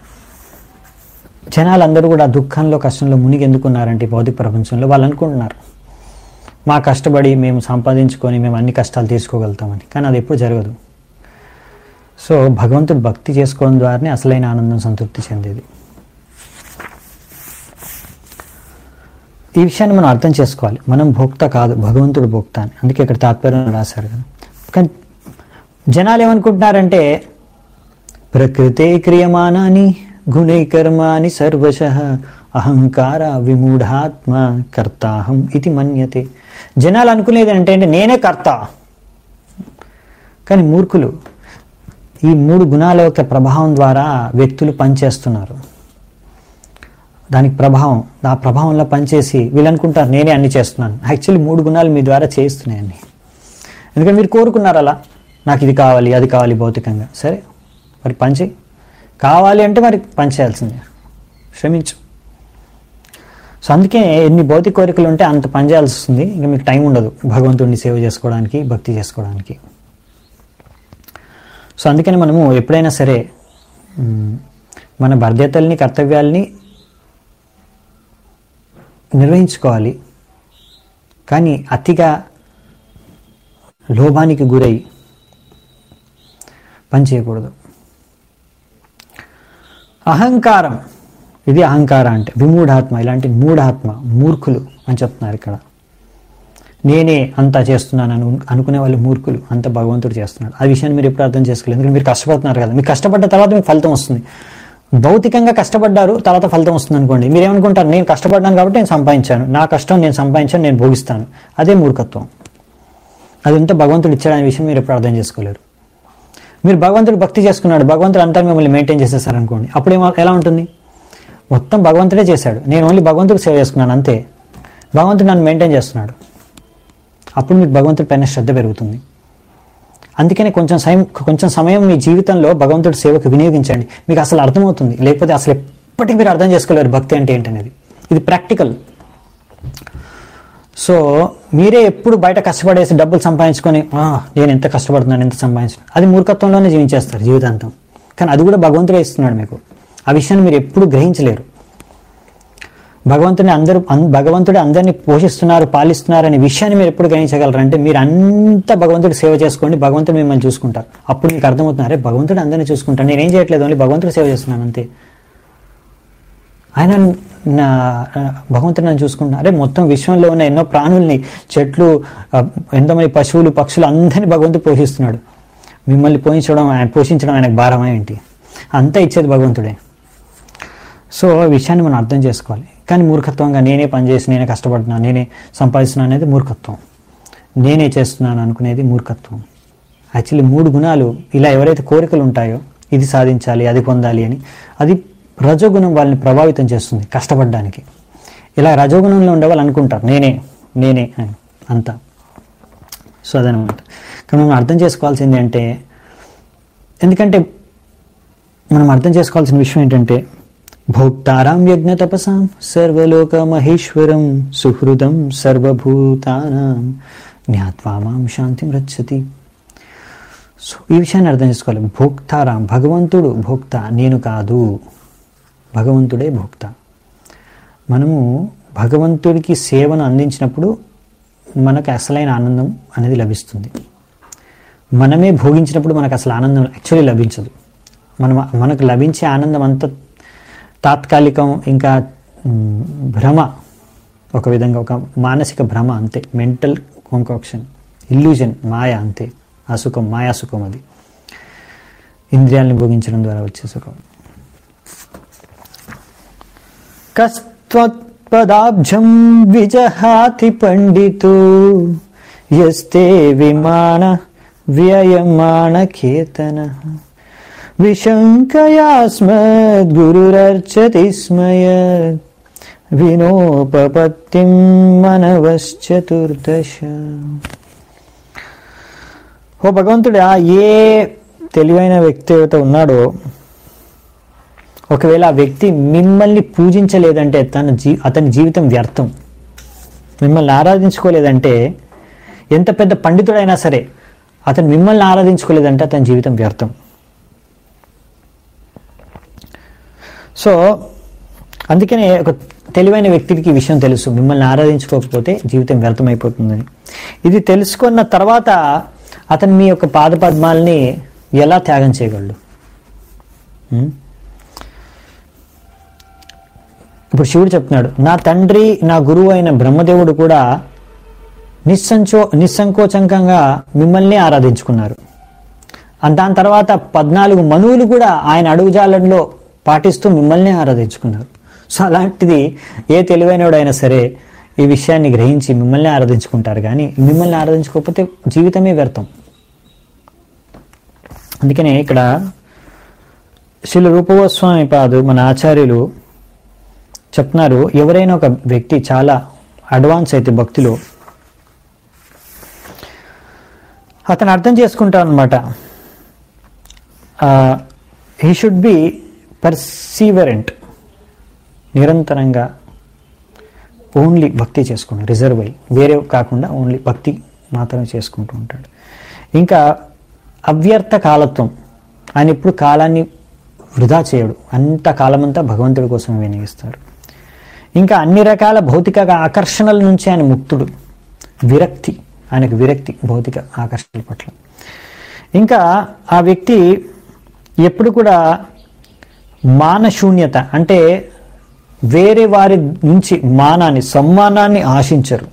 జనాలందరూ కూడా దుఃఖంలో కష్టంలో మునిగి ఎందుకున్నారంటే ఈ భౌతిక ప్రపంచంలో వాళ్ళు అనుకుంటున్నారు మా కష్టపడి మేము సంపాదించుకొని మేము అన్ని కష్టాలు తీసుకోగలుగుతామని కానీ అది ఎప్పుడు జరగదు సో భగవంతుడు భక్తి చేసుకోవడం ద్వారానే అసలైన ఆనందం సంతృప్తి చెందేది ఈ విషయాన్ని మనం అర్థం చేసుకోవాలి మనం భోక్త కాదు భగవంతుడు భోక్త అని అందుకే ఇక్కడ తాత్పర్యం రాశారు కదా కానీ జనాలు ఏమనుకుంటున్నారంటే ప్రకృతే క్రియమానాని గుణైకర్మాని సర్వశ అహంకార విమూఢాత్మ కర్తాహం ఇది మన్యతే జనాలు అనుకునేది అంటే అంటే నేనే కర్త కానీ మూర్ఖులు ఈ మూడు గుణాల యొక్క ప్రభావం ద్వారా వ్యక్తులు పనిచేస్తున్నారు దానికి ప్రభావం ఆ ప్రభావంలో పనిచేసి వీళ్ళు అనుకుంటారు నేనే అన్ని చేస్తున్నాను యాక్చువల్లీ మూడు గుణాలు మీ ద్వారా చేయిస్తున్నాయండి ఎందుకంటే మీరు కోరుకున్నారు అలా నాకు ఇది కావాలి అది కావాలి భౌతికంగా సరే మరి పని చేయి కావాలి అంటే మరి పని చేయాల్సిందే శ్రమించు సో అందుకే ఎన్ని భౌతిక కోరికలు ఉంటే అంత పని చేయాల్సి వస్తుంది ఇంకా మీకు టైం ఉండదు భగవంతుడిని సేవ చేసుకోవడానికి భక్తి చేసుకోవడానికి సో అందుకని మనము ఎప్పుడైనా సరే మ్, మన బాధ్యతల్ని కర్తవ్యాల్ని నిర్వహించుకోవాలి కానీ అతిగా లోభానికి గురై పని చేయకూడదు అహంకారం ఇది అహంకారం అంటే విమూఢాత్మ ఇలాంటి మూఢాత్మ మూర్ఖులు అని చెప్తున్నారు ఇక్కడ నేనే అంతా చేస్తున్నాను అను అనుకునే వాళ్ళు మూర్ఖులు అంత భగవంతుడు చేస్తున్నాడు ఆ విషయాన్ని మీరు ఎప్పుడు అర్థం చేసుకోలేదు ఎందుకంటే మీరు కష్టపడుతున్నారు కదా మీరు కష్టపడ్డ తర్వాత మీకు ఫలితం వస్తుంది భౌతికంగా కష్టపడ్డారు తర్వాత ఫలితం వస్తుంది అనుకోండి మీరు ఏమనుకుంటారు నేను కష్టపడ్డాను కాబట్టి నేను సంపాదించాను నా కష్టం నేను సంపాదించాను నేను భోగిస్తాను అదే మూర్ఖత్వం అది ఉంటే భగవంతుడు ఇచ్చాడనే విషయం మీరు ఎప్పుడు అర్థం చేసుకోలేరు మీరు భగవంతుడు భక్తి చేసుకున్నాడు భగవంతుడు అంతా మిమ్మల్ని మెయింటైన్ చేసేసారు అనుకోండి అప్పుడు ఏమో ఎలా ఉంటుంది మొత్తం భగవంతుడే చేశాడు నేను ఓన్లీ భగవంతుడికి సేవ చేసుకున్నాను అంతే భగవంతుడు నన్ను మెయింటైన్ చేస్తున్నాడు అప్పుడు మీకు భగవంతుడి పైన శ్రద్ధ పెరుగుతుంది అందుకనే కొంచెం సమయం కొంచెం సమయం మీ జీవితంలో భగవంతుడి సేవకు వినియోగించండి మీకు అసలు అర్థమవుతుంది లేకపోతే అసలు ఎప్పటికీ మీరు అర్థం చేసుకోలేరు భక్తి అంటే ఏంటనేది ఇది ప్రాక్టికల్ సో మీరే ఎప్పుడు బయట కష్టపడేసి డబ్బులు సంపాదించుకొని "ఆ, నేను ఎంత కష్టపడుతున్నాను ఎంత సంపాదించిన అది మూర్ఖత్వంలోనే జీవించేస్తారు జీవితాంతం కానీ అది కూడా భగవంతుడే ఇస్తున్నాడు మీకు ఆ విషయాన్ని మీరు ఎప్పుడు గ్రహించలేరు భగవంతుని అందరూ అన్- భగవంతుడు అందరినీ పోషిస్తున్నారు పాలిస్తున్నారు అనే విషయాన్ని మీరు ఎప్పుడు గ్రహించగలరు అంటే మీరు అంతా భగవంతుడి సేవ చేసుకోండి భగవంతుడు మిమ్మల్ని చూసుకుంటారు అప్పుడు మీకు అర్థమవుతుంది అరే భగవంతుడు అందరినీ చూసుకుంటాను నేనేం చేయట్లేదు ఓన్లీ భగవంతుడు సేవ చేస్తున్నాను అంతే ఆయన నా భగవంతుడు నన్ను చూసుకుంటున్నా అరే మొత్తం విశ్వంలో ఉన్న ఎన్నో ప్రాణుల్ని చెట్లు ఆ, ఎంతోమంది పశువులు పక్షులు అందరినీ భగవంతుడు పోషిస్తున్నాడు మిమ్మల్ని పోషించడం ఆయన పోషించడం ఆయనకు భారమా ఏంటి అంతా ఇచ్చేది భగవంతుడే సో ఈ విషయాన్ని మనం అర్థం చేసుకోవాలి కానీ మూర్ఖత్వంగా నేనే పనిచేసి నేనే కష్టపడుతున్నాను నేనే సంపాదిస్తున్నాను అనేది మూర్ఖత్వం నేనే చేస్తున్నాను అనుకునేది మూర్ఖత్వం యాక్చువల్లీ మూడు గుణాలు ఇలా ఎవరైతే కోరికలు ఉంటాయో ఇది సాధించాలి అది పొందాలి అని అది రజోగుణం వాళ్ళని ప్రభావితం చేస్తుంది కష్టపడడానికి ఇలా రజోగుణంలో ఉండే వాళ్ళు అనుకుంటారు నేనే నేనే అని అంతా సో అదనమాట కానీ మనం అర్థం చేసుకోవాల్సింది అంటే ఎందుకంటే మనం అర్థం చేసుకోవాల్సిన విషయం ఏంటంటే భోక్తారాం యజ్ఞ తపసాం సర్వలోక మహేశ్వరం సుహృదం సర్వభూతానాం జ్ఞాత్వా మాం శాంతిం రచ్చతి సో ఈ విషయాన్ని అర్థం చేసుకోవాలి భోక్తారాం భగవంతుడు భోక్త నేను కాదు భగవంతుడే భోక్త మనము భగవంతుడికి సేవను అందించినప్పుడు మనకు అసలైన ఆనందం అనేది లభిస్తుంది మనమే భోగించినప్పుడు మనకు అసలు ఆనందం యాక్చువల్లీ లభించదు మనం మనకు లభించే ఆనందం అంత తాత్కాలికం ఇంకా మ్, భ్రమ ఒక విధంగా ఒక మానసిక భ్రమ అంతే మెంటల్ కాంకాక్షన్ ఇల్యూజన్ మాయ అంతే ఆ సుఖం మాయా సుఖం అది ఇంద్రియాలను భోగించడం ద్వారా వచ్చే సుఖం కస్త్వత్పదాబ్జం విజహాతి పండితు యస్తే విమాన వ్యయమాణ కేతన విశంకయాస్మద్గురురర్చతి స్మయ వినోపపత్తిం మనవశ్చతుర్దశ ఓ భగవంతుడా ఏ తెలివైన వ్యక్తి అయితే ఉన్నాడో ఒకవేళ ఆ వ్యక్తి మిమ్మల్ని పూజించలేదంటే తన జీ అతని జీవితం వ్యర్థం మిమ్మల్ని ఆరాధించుకోలేదంటే ఎంత పెద్ద పండితుడైనా సరే అతను మిమ్మల్ని ఆరాధించుకోలేదంటే అతని జీవితం వ్యర్థం సో అందుకనే ఒక తెలివైన వ్యక్తికి ఈ విషయం తెలుసు మిమ్మల్ని ఆరాధించుకోకపోతే జీవితం వ్యర్థమైపోతుందని ఇది తెలుసుకున్న తర్వాత అతను మీ యొక్క పాదపద్మాల్ని ఎలా త్యాగం చేయగలడు ఉం? ఇప్పుడు శివుడు చెప్తున్నాడు నా తండ్రి నా గురువు అయిన బ్రహ్మదేవుడు కూడా నిస్సంచో నిస్సంకోచంకంగా మిమ్మల్ని ఆరాధించుకున్నారు అండ్ దాని తర్వాత పద్నాలుగు మనువులు కూడా ఆయన అడుగుజాలంలో పాటిస్తూ మిమ్మల్ని ఆరాధించుకున్నారు సో అలాంటిది ఏ తెలివైనవాడైనా సరే ఈ విషయాన్ని గ్రహించి మిమ్మల్ని ఆరాధించుకుంటారు కానీ మిమ్మల్ని ఆరాధించుకోకపోతే జీవితమే వ్యర్థం అందుకనే ఇక్కడ శిల రూపగోస్వామి పాదు మన ఆచార్యులు చెప్తున్నారు ఎవరైనా ఒక వ్యక్తి చాలా అడ్వాన్స్ అయితే భక్తిలో అతను అర్థం చేసుకుంటాను అనమాట హీ షుడ్ బి పర్సీవరెంట్ నిరంతరంగా ఓన్లీ భక్తి చేసుకుంటూ రిజర్వ్ అయ్యి వేరే కాకుండా ఓన్లీ భక్తి మాత్రమే చేసుకుంటూ ఉంటాడు ఇంకా అవ్యర్థ కాలత్వం ఆయన ఇప్పుడు కాలాన్ని వృధా చేయడు అంత కాలమంతా భగవంతుడి కోసం వినియోగిస్తాడు ఇంకా అన్ని రకాల భౌతిక ఆకర్షణల నుంచి ఆయన ముక్తుడు విరక్తి ఆయనకు విరక్తి భౌతిక ఆకర్షణల పట్ల ఇంకా ఆ వ్యక్తి ఎప్పుడు కూడా మానశూన్యత అంటే వేరే వారి నుంచి మానాన్ని సమ్మానాన్ని ఆశించరు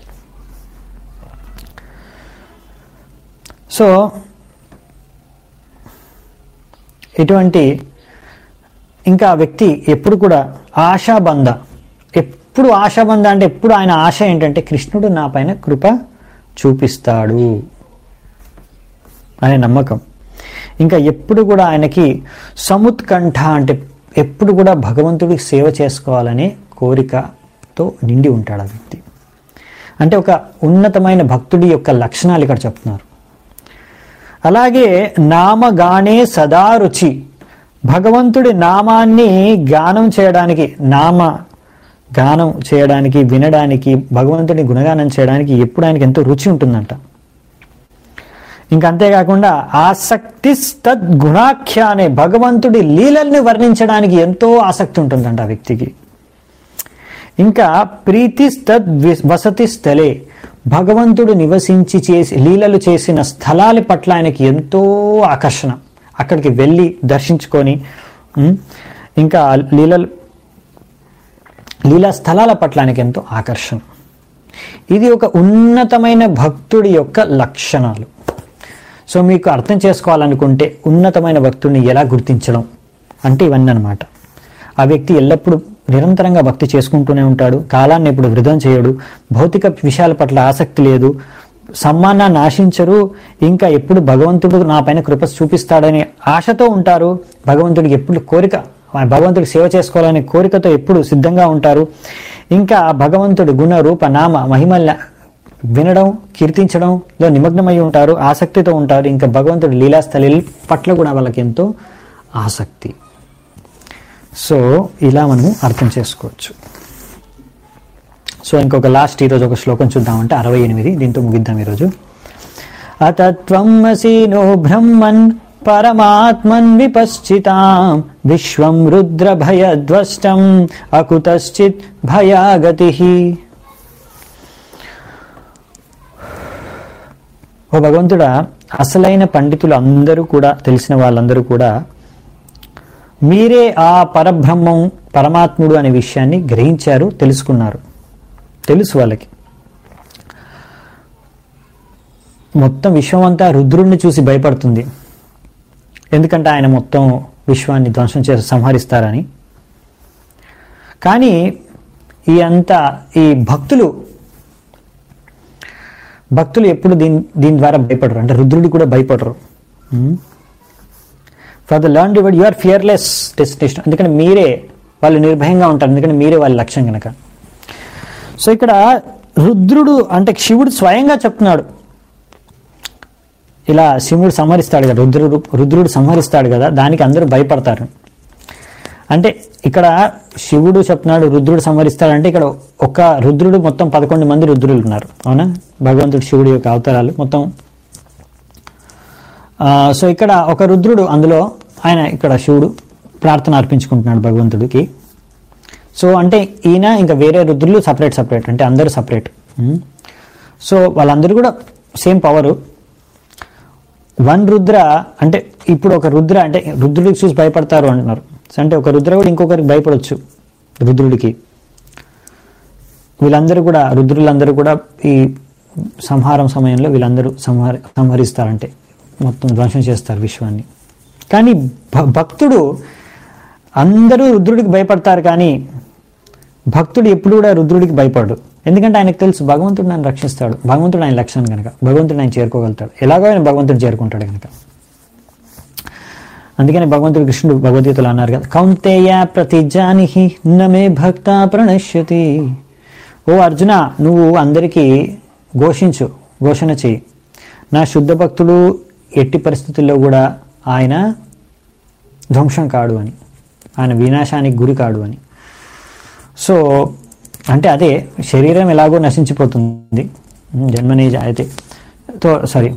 సో ఇటువంటి ఇంకా ఆ వ్యక్తి ఎప్పుడు కూడా ఆశాబంధ ఎప్పుడు ఆశాబంధ అంటే ఎప్పుడు ఆయన ఆశ ఏంటంటే కృష్ణుడు నా పైన కృప చూపిస్తాడు అనే నమ్మకం ఇంకా ఎప్పుడు కూడా ఆయనకి సముత్కంఠ అంటే ఎప్పుడు కూడా భగవంతుడికి సేవ చేసుకోవాలనే కోరికతో నిండి ఉంటాడు ఆ వ్యక్తి అంటే ఒక ఉన్నతమైన భక్తుడి యొక్క లక్షణాలు ఇక్కడ చెప్తున్నారు అలాగే నామగానే సదా రుచి భగవంతుడి నామాన్ని గానం చేయడానికి నామ గానం చేయడానికి వినడానికి భగవంతుడి గుణగానం చేయడానికి ఎప్పుడు ఆయనకి ఎంతో రుచి ఉంటుందంట ఇంకా అంతేకాకుండా ఆసక్తి తద్గుణాఖ్య అనే భగవంతుడి లీలల్ని వర్ణించడానికి ఎంతో ఆసక్తి ఉంటుందంట ఆ వ్యక్తికి ఇంకా ప్రీతి తద్ వసతి స్థలే భగవంతుడు నివసించి చేసి లీలలు చేసిన స్థలాల పట్ల ఆయనకి ఎంతో ఆకర్షణ అక్కడికి వెళ్ళి దర్శించుకొని ఉమ్, ఇంకా లీలలు లీలా స్థలాల పట్ల ఆయనకి ఎంతో ఆకర్షణ ఇది ఒక ఉన్నతమైన భక్తుడి యొక్క లక్షణాలు సో మీకు అర్థం చేసుకోవాలనుకుంటే ఉన్నతమైన భక్తుడిని ఎలా గుర్తించడం అంటే ఇవన్నీ అనమాట ఆ వ్యక్తి ఎల్లప్పుడూ నిరంతరంగా భక్తి చేసుకుంటూనే ఉంటాడు కాలాన్ని ఎప్పుడు వృధం చేయడు భౌతిక విషయాల పట్ల ఆసక్తి లేదు సమ్మానాన్ని ఆశించరు ఇంకా ఎప్పుడు భగవంతుడు నా పైన కృప చూపిస్తాడనే ఆశతో ఉంటారు భగవంతుడికి ఎప్పుడు కోరిక భగవంతుడికి సేవ చేసుకోవాలనే కోరికతో ఎప్పుడు సిద్ధంగా ఉంటారు ఇంకా భగవంతుడి గుణ రూప నామ మహిమల్ని వినడం కీర్తించడంలో నిమగ్నమై ఉంటారు ఆసక్తితో ఉంటారు ఇంకా భగవంతుడి లీలాస్థలి పట్ల కూడా వాళ్ళకి ఎంతో ఆసక్తి సో ఇలా మనము అర్థం చేసుకోవచ్చు సో ఇంకొక లాస్ట్ ఈరోజు ఒక శ్లోకం చూద్దామంటే అరవై ఎనిమిది దీంతో ముగిద్దాం ఈరోజు అతత్వమసీనో బ్రహ్మన్ పరమాత్మన్ విపశ్చితాం విశ్వం రుద్ర భయధ్వస్తం అకుతశ్చిత్ భయాగతి ఓ భగవంతుడా అసలైన పండితులు అందరూ కూడా తెలిసిన వాళ్ళందరూ కూడా మీరే ఆ పరబ్రహ్మం పరమాత్ముడు అనే విషయాన్ని గ్రహించారు తెలుసుకున్నారు తెలుసు వాళ్ళకి మొత్తం విశ్వం అంతా రుద్రుడిని చూసి భయపడుతుంది ఎందుకంటే ఆయన మొత్తం విశ్వాన్ని ధ్వంసం చేసి సంహరిస్తారని కానీ ఈ అంతా ఈ భక్తులు భక్తులు ఎప్పుడు దీని దీని ద్వారా భయపడరు అంటే రుద్రుడు కూడా భయపడరు for the learn divide you are fearless destination ఎందుకంటే మీరే వాళ్ళు నిర్భయంగా ఉంటారు ఎందుకంటే మీరే వాళ్ళ లక్ష్యం కనుక సో ఇక్కడ రుద్రుడు అంటే శివుడు స్వయంగా చెప్తున్నాడు ఇలా శివుడు సంహరిస్తాడు కదా రుద్రుడు రుద్రుడు సంహరిస్తాడు కదా దానికి అందరూ భయపడతారు అంటే ఇక్కడ శివుడు చెప్తున్నాడు రుద్రుడు సంహరిస్తాడంటే ఇక్కడ ఒక రుద్రుడు మొత్తం పదకొండు మంది రుద్రులు ఉన్నారు అవునా భగవంతుడు శివుడి యొక్క అవతారాలు మొత్తం ఆ, సో ఇక్కడ ఒక రుద్రుడు అందులో ఆయన ఇక్కడ శివుడు ప్రార్థన అర్పించుకుంటున్నాడు భగవంతుడికి సో అంటే ఈయన ఇంకా వేరే రుద్రులు సపరేట్ సపరేట్ అంటే అందరూ సపరేట్ సో వాళ్ళందరూ కూడా సేమ్ పవరు వన్ రుద్ర అంటే ఇప్పుడు ఒక రుద్ర అంటే రుద్రుడికి చూసి భయపడతారు అంటున్నారు సో అంటే ఒక రుద్ర కూడా ఇంకొకరికి భయపడవచ్చు రుద్రుడికి వీళ్ళందరూ కూడా రుద్రులందరూ కూడా ఈ సంహారం సమయంలో వీళ్ళందరూ సంహార సంహరిస్తారంటే మొత్తం ధ్వంసం చేస్తారు విశ్వాన్ని కానీ భ- భక్తుడు అందరూ రుద్రుడికి భయపడతారు కానీ భక్తుడు ఎప్పుడు కూడా రుద్రుడికి భయపడు ఎందుకంటే ఆయనకు తెలుసు భగవంతుడు నన్ను రక్షిస్తాడు భగవంతుడు ఆయన లక్ష్యం కనుక భగవంతుడు ఆయన చేరుకోగలుగుతాడు ఎలాగో ఆయన భగవంతుడు చేరుకుంటాడు కనుక అందుకని భగవంతుడు కృష్ణుడు భగవద్గీతలో అన్నారు కదా కౌంతేయ ప్రతిజానిహి నమే భక్త ప్రణశ్యతి ఓ అర్జున నువ్వు అందరికీ ఘోషించు ఘోషణ చేయి నా శుద్ధ భక్తుడు ఎట్టి పరిస్థితుల్లో కూడా ఆయన ధ్వంసం కాడు అని ఆయన వినాశానికి గురి కాడు అని సో అంటే అదే శరీరం ఎలాగో నశించిపోతుంది జన్మనే అయితే తో సారీ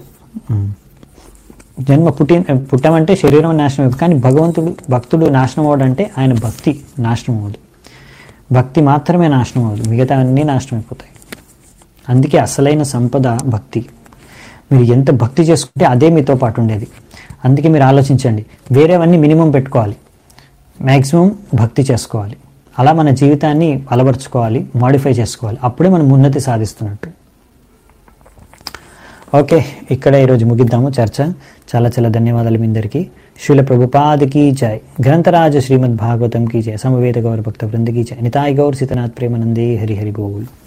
జన్మ పుట్టి పుట్టామంటే శరీరం నాశనం అయిపోతుంది కానీ భగవంతుడు భక్తుడు నాశనం అవడంటే ఆయన భక్తి నాశనం అవ్వదు భక్తి మాత్రమే నాశనం అవ్వదు మిగతా అన్నీ నాశనం అయిపోతాయి అందుకే అసలైన సంపద భక్తి మీరు ఎంత భక్తి చేసుకుంటే అదే మీతో పాటు ఉండేది అందుకే మీరు ఆలోచించండి వేరేవన్నీ మినిమం పెట్టుకోవాలి మ్యాక్సిమం భక్తి చేసుకోవాలి అలా మన జీవితాన్ని అలవరుచుకోవాలి మాడిఫై చేసుకోవాలి అప్పుడే మనం ఉన్నతి సాధిస్తున్నట్టు ఓకే ఇక్కడ ఈరోజు ముగిద్దాము చర్చ చాలా చాలా ధన్యవాదాలు మీ అందరికీ శూల ప్రభుపాదికి జై గ్రంథరాజ శ్రీమద్ భాగవతం కీ జై సమవేత గౌర భక్త బృందకి జై నితాయ్ గౌర్ సీతనాథ్ ప్రేమానందే హరి హరి బోల్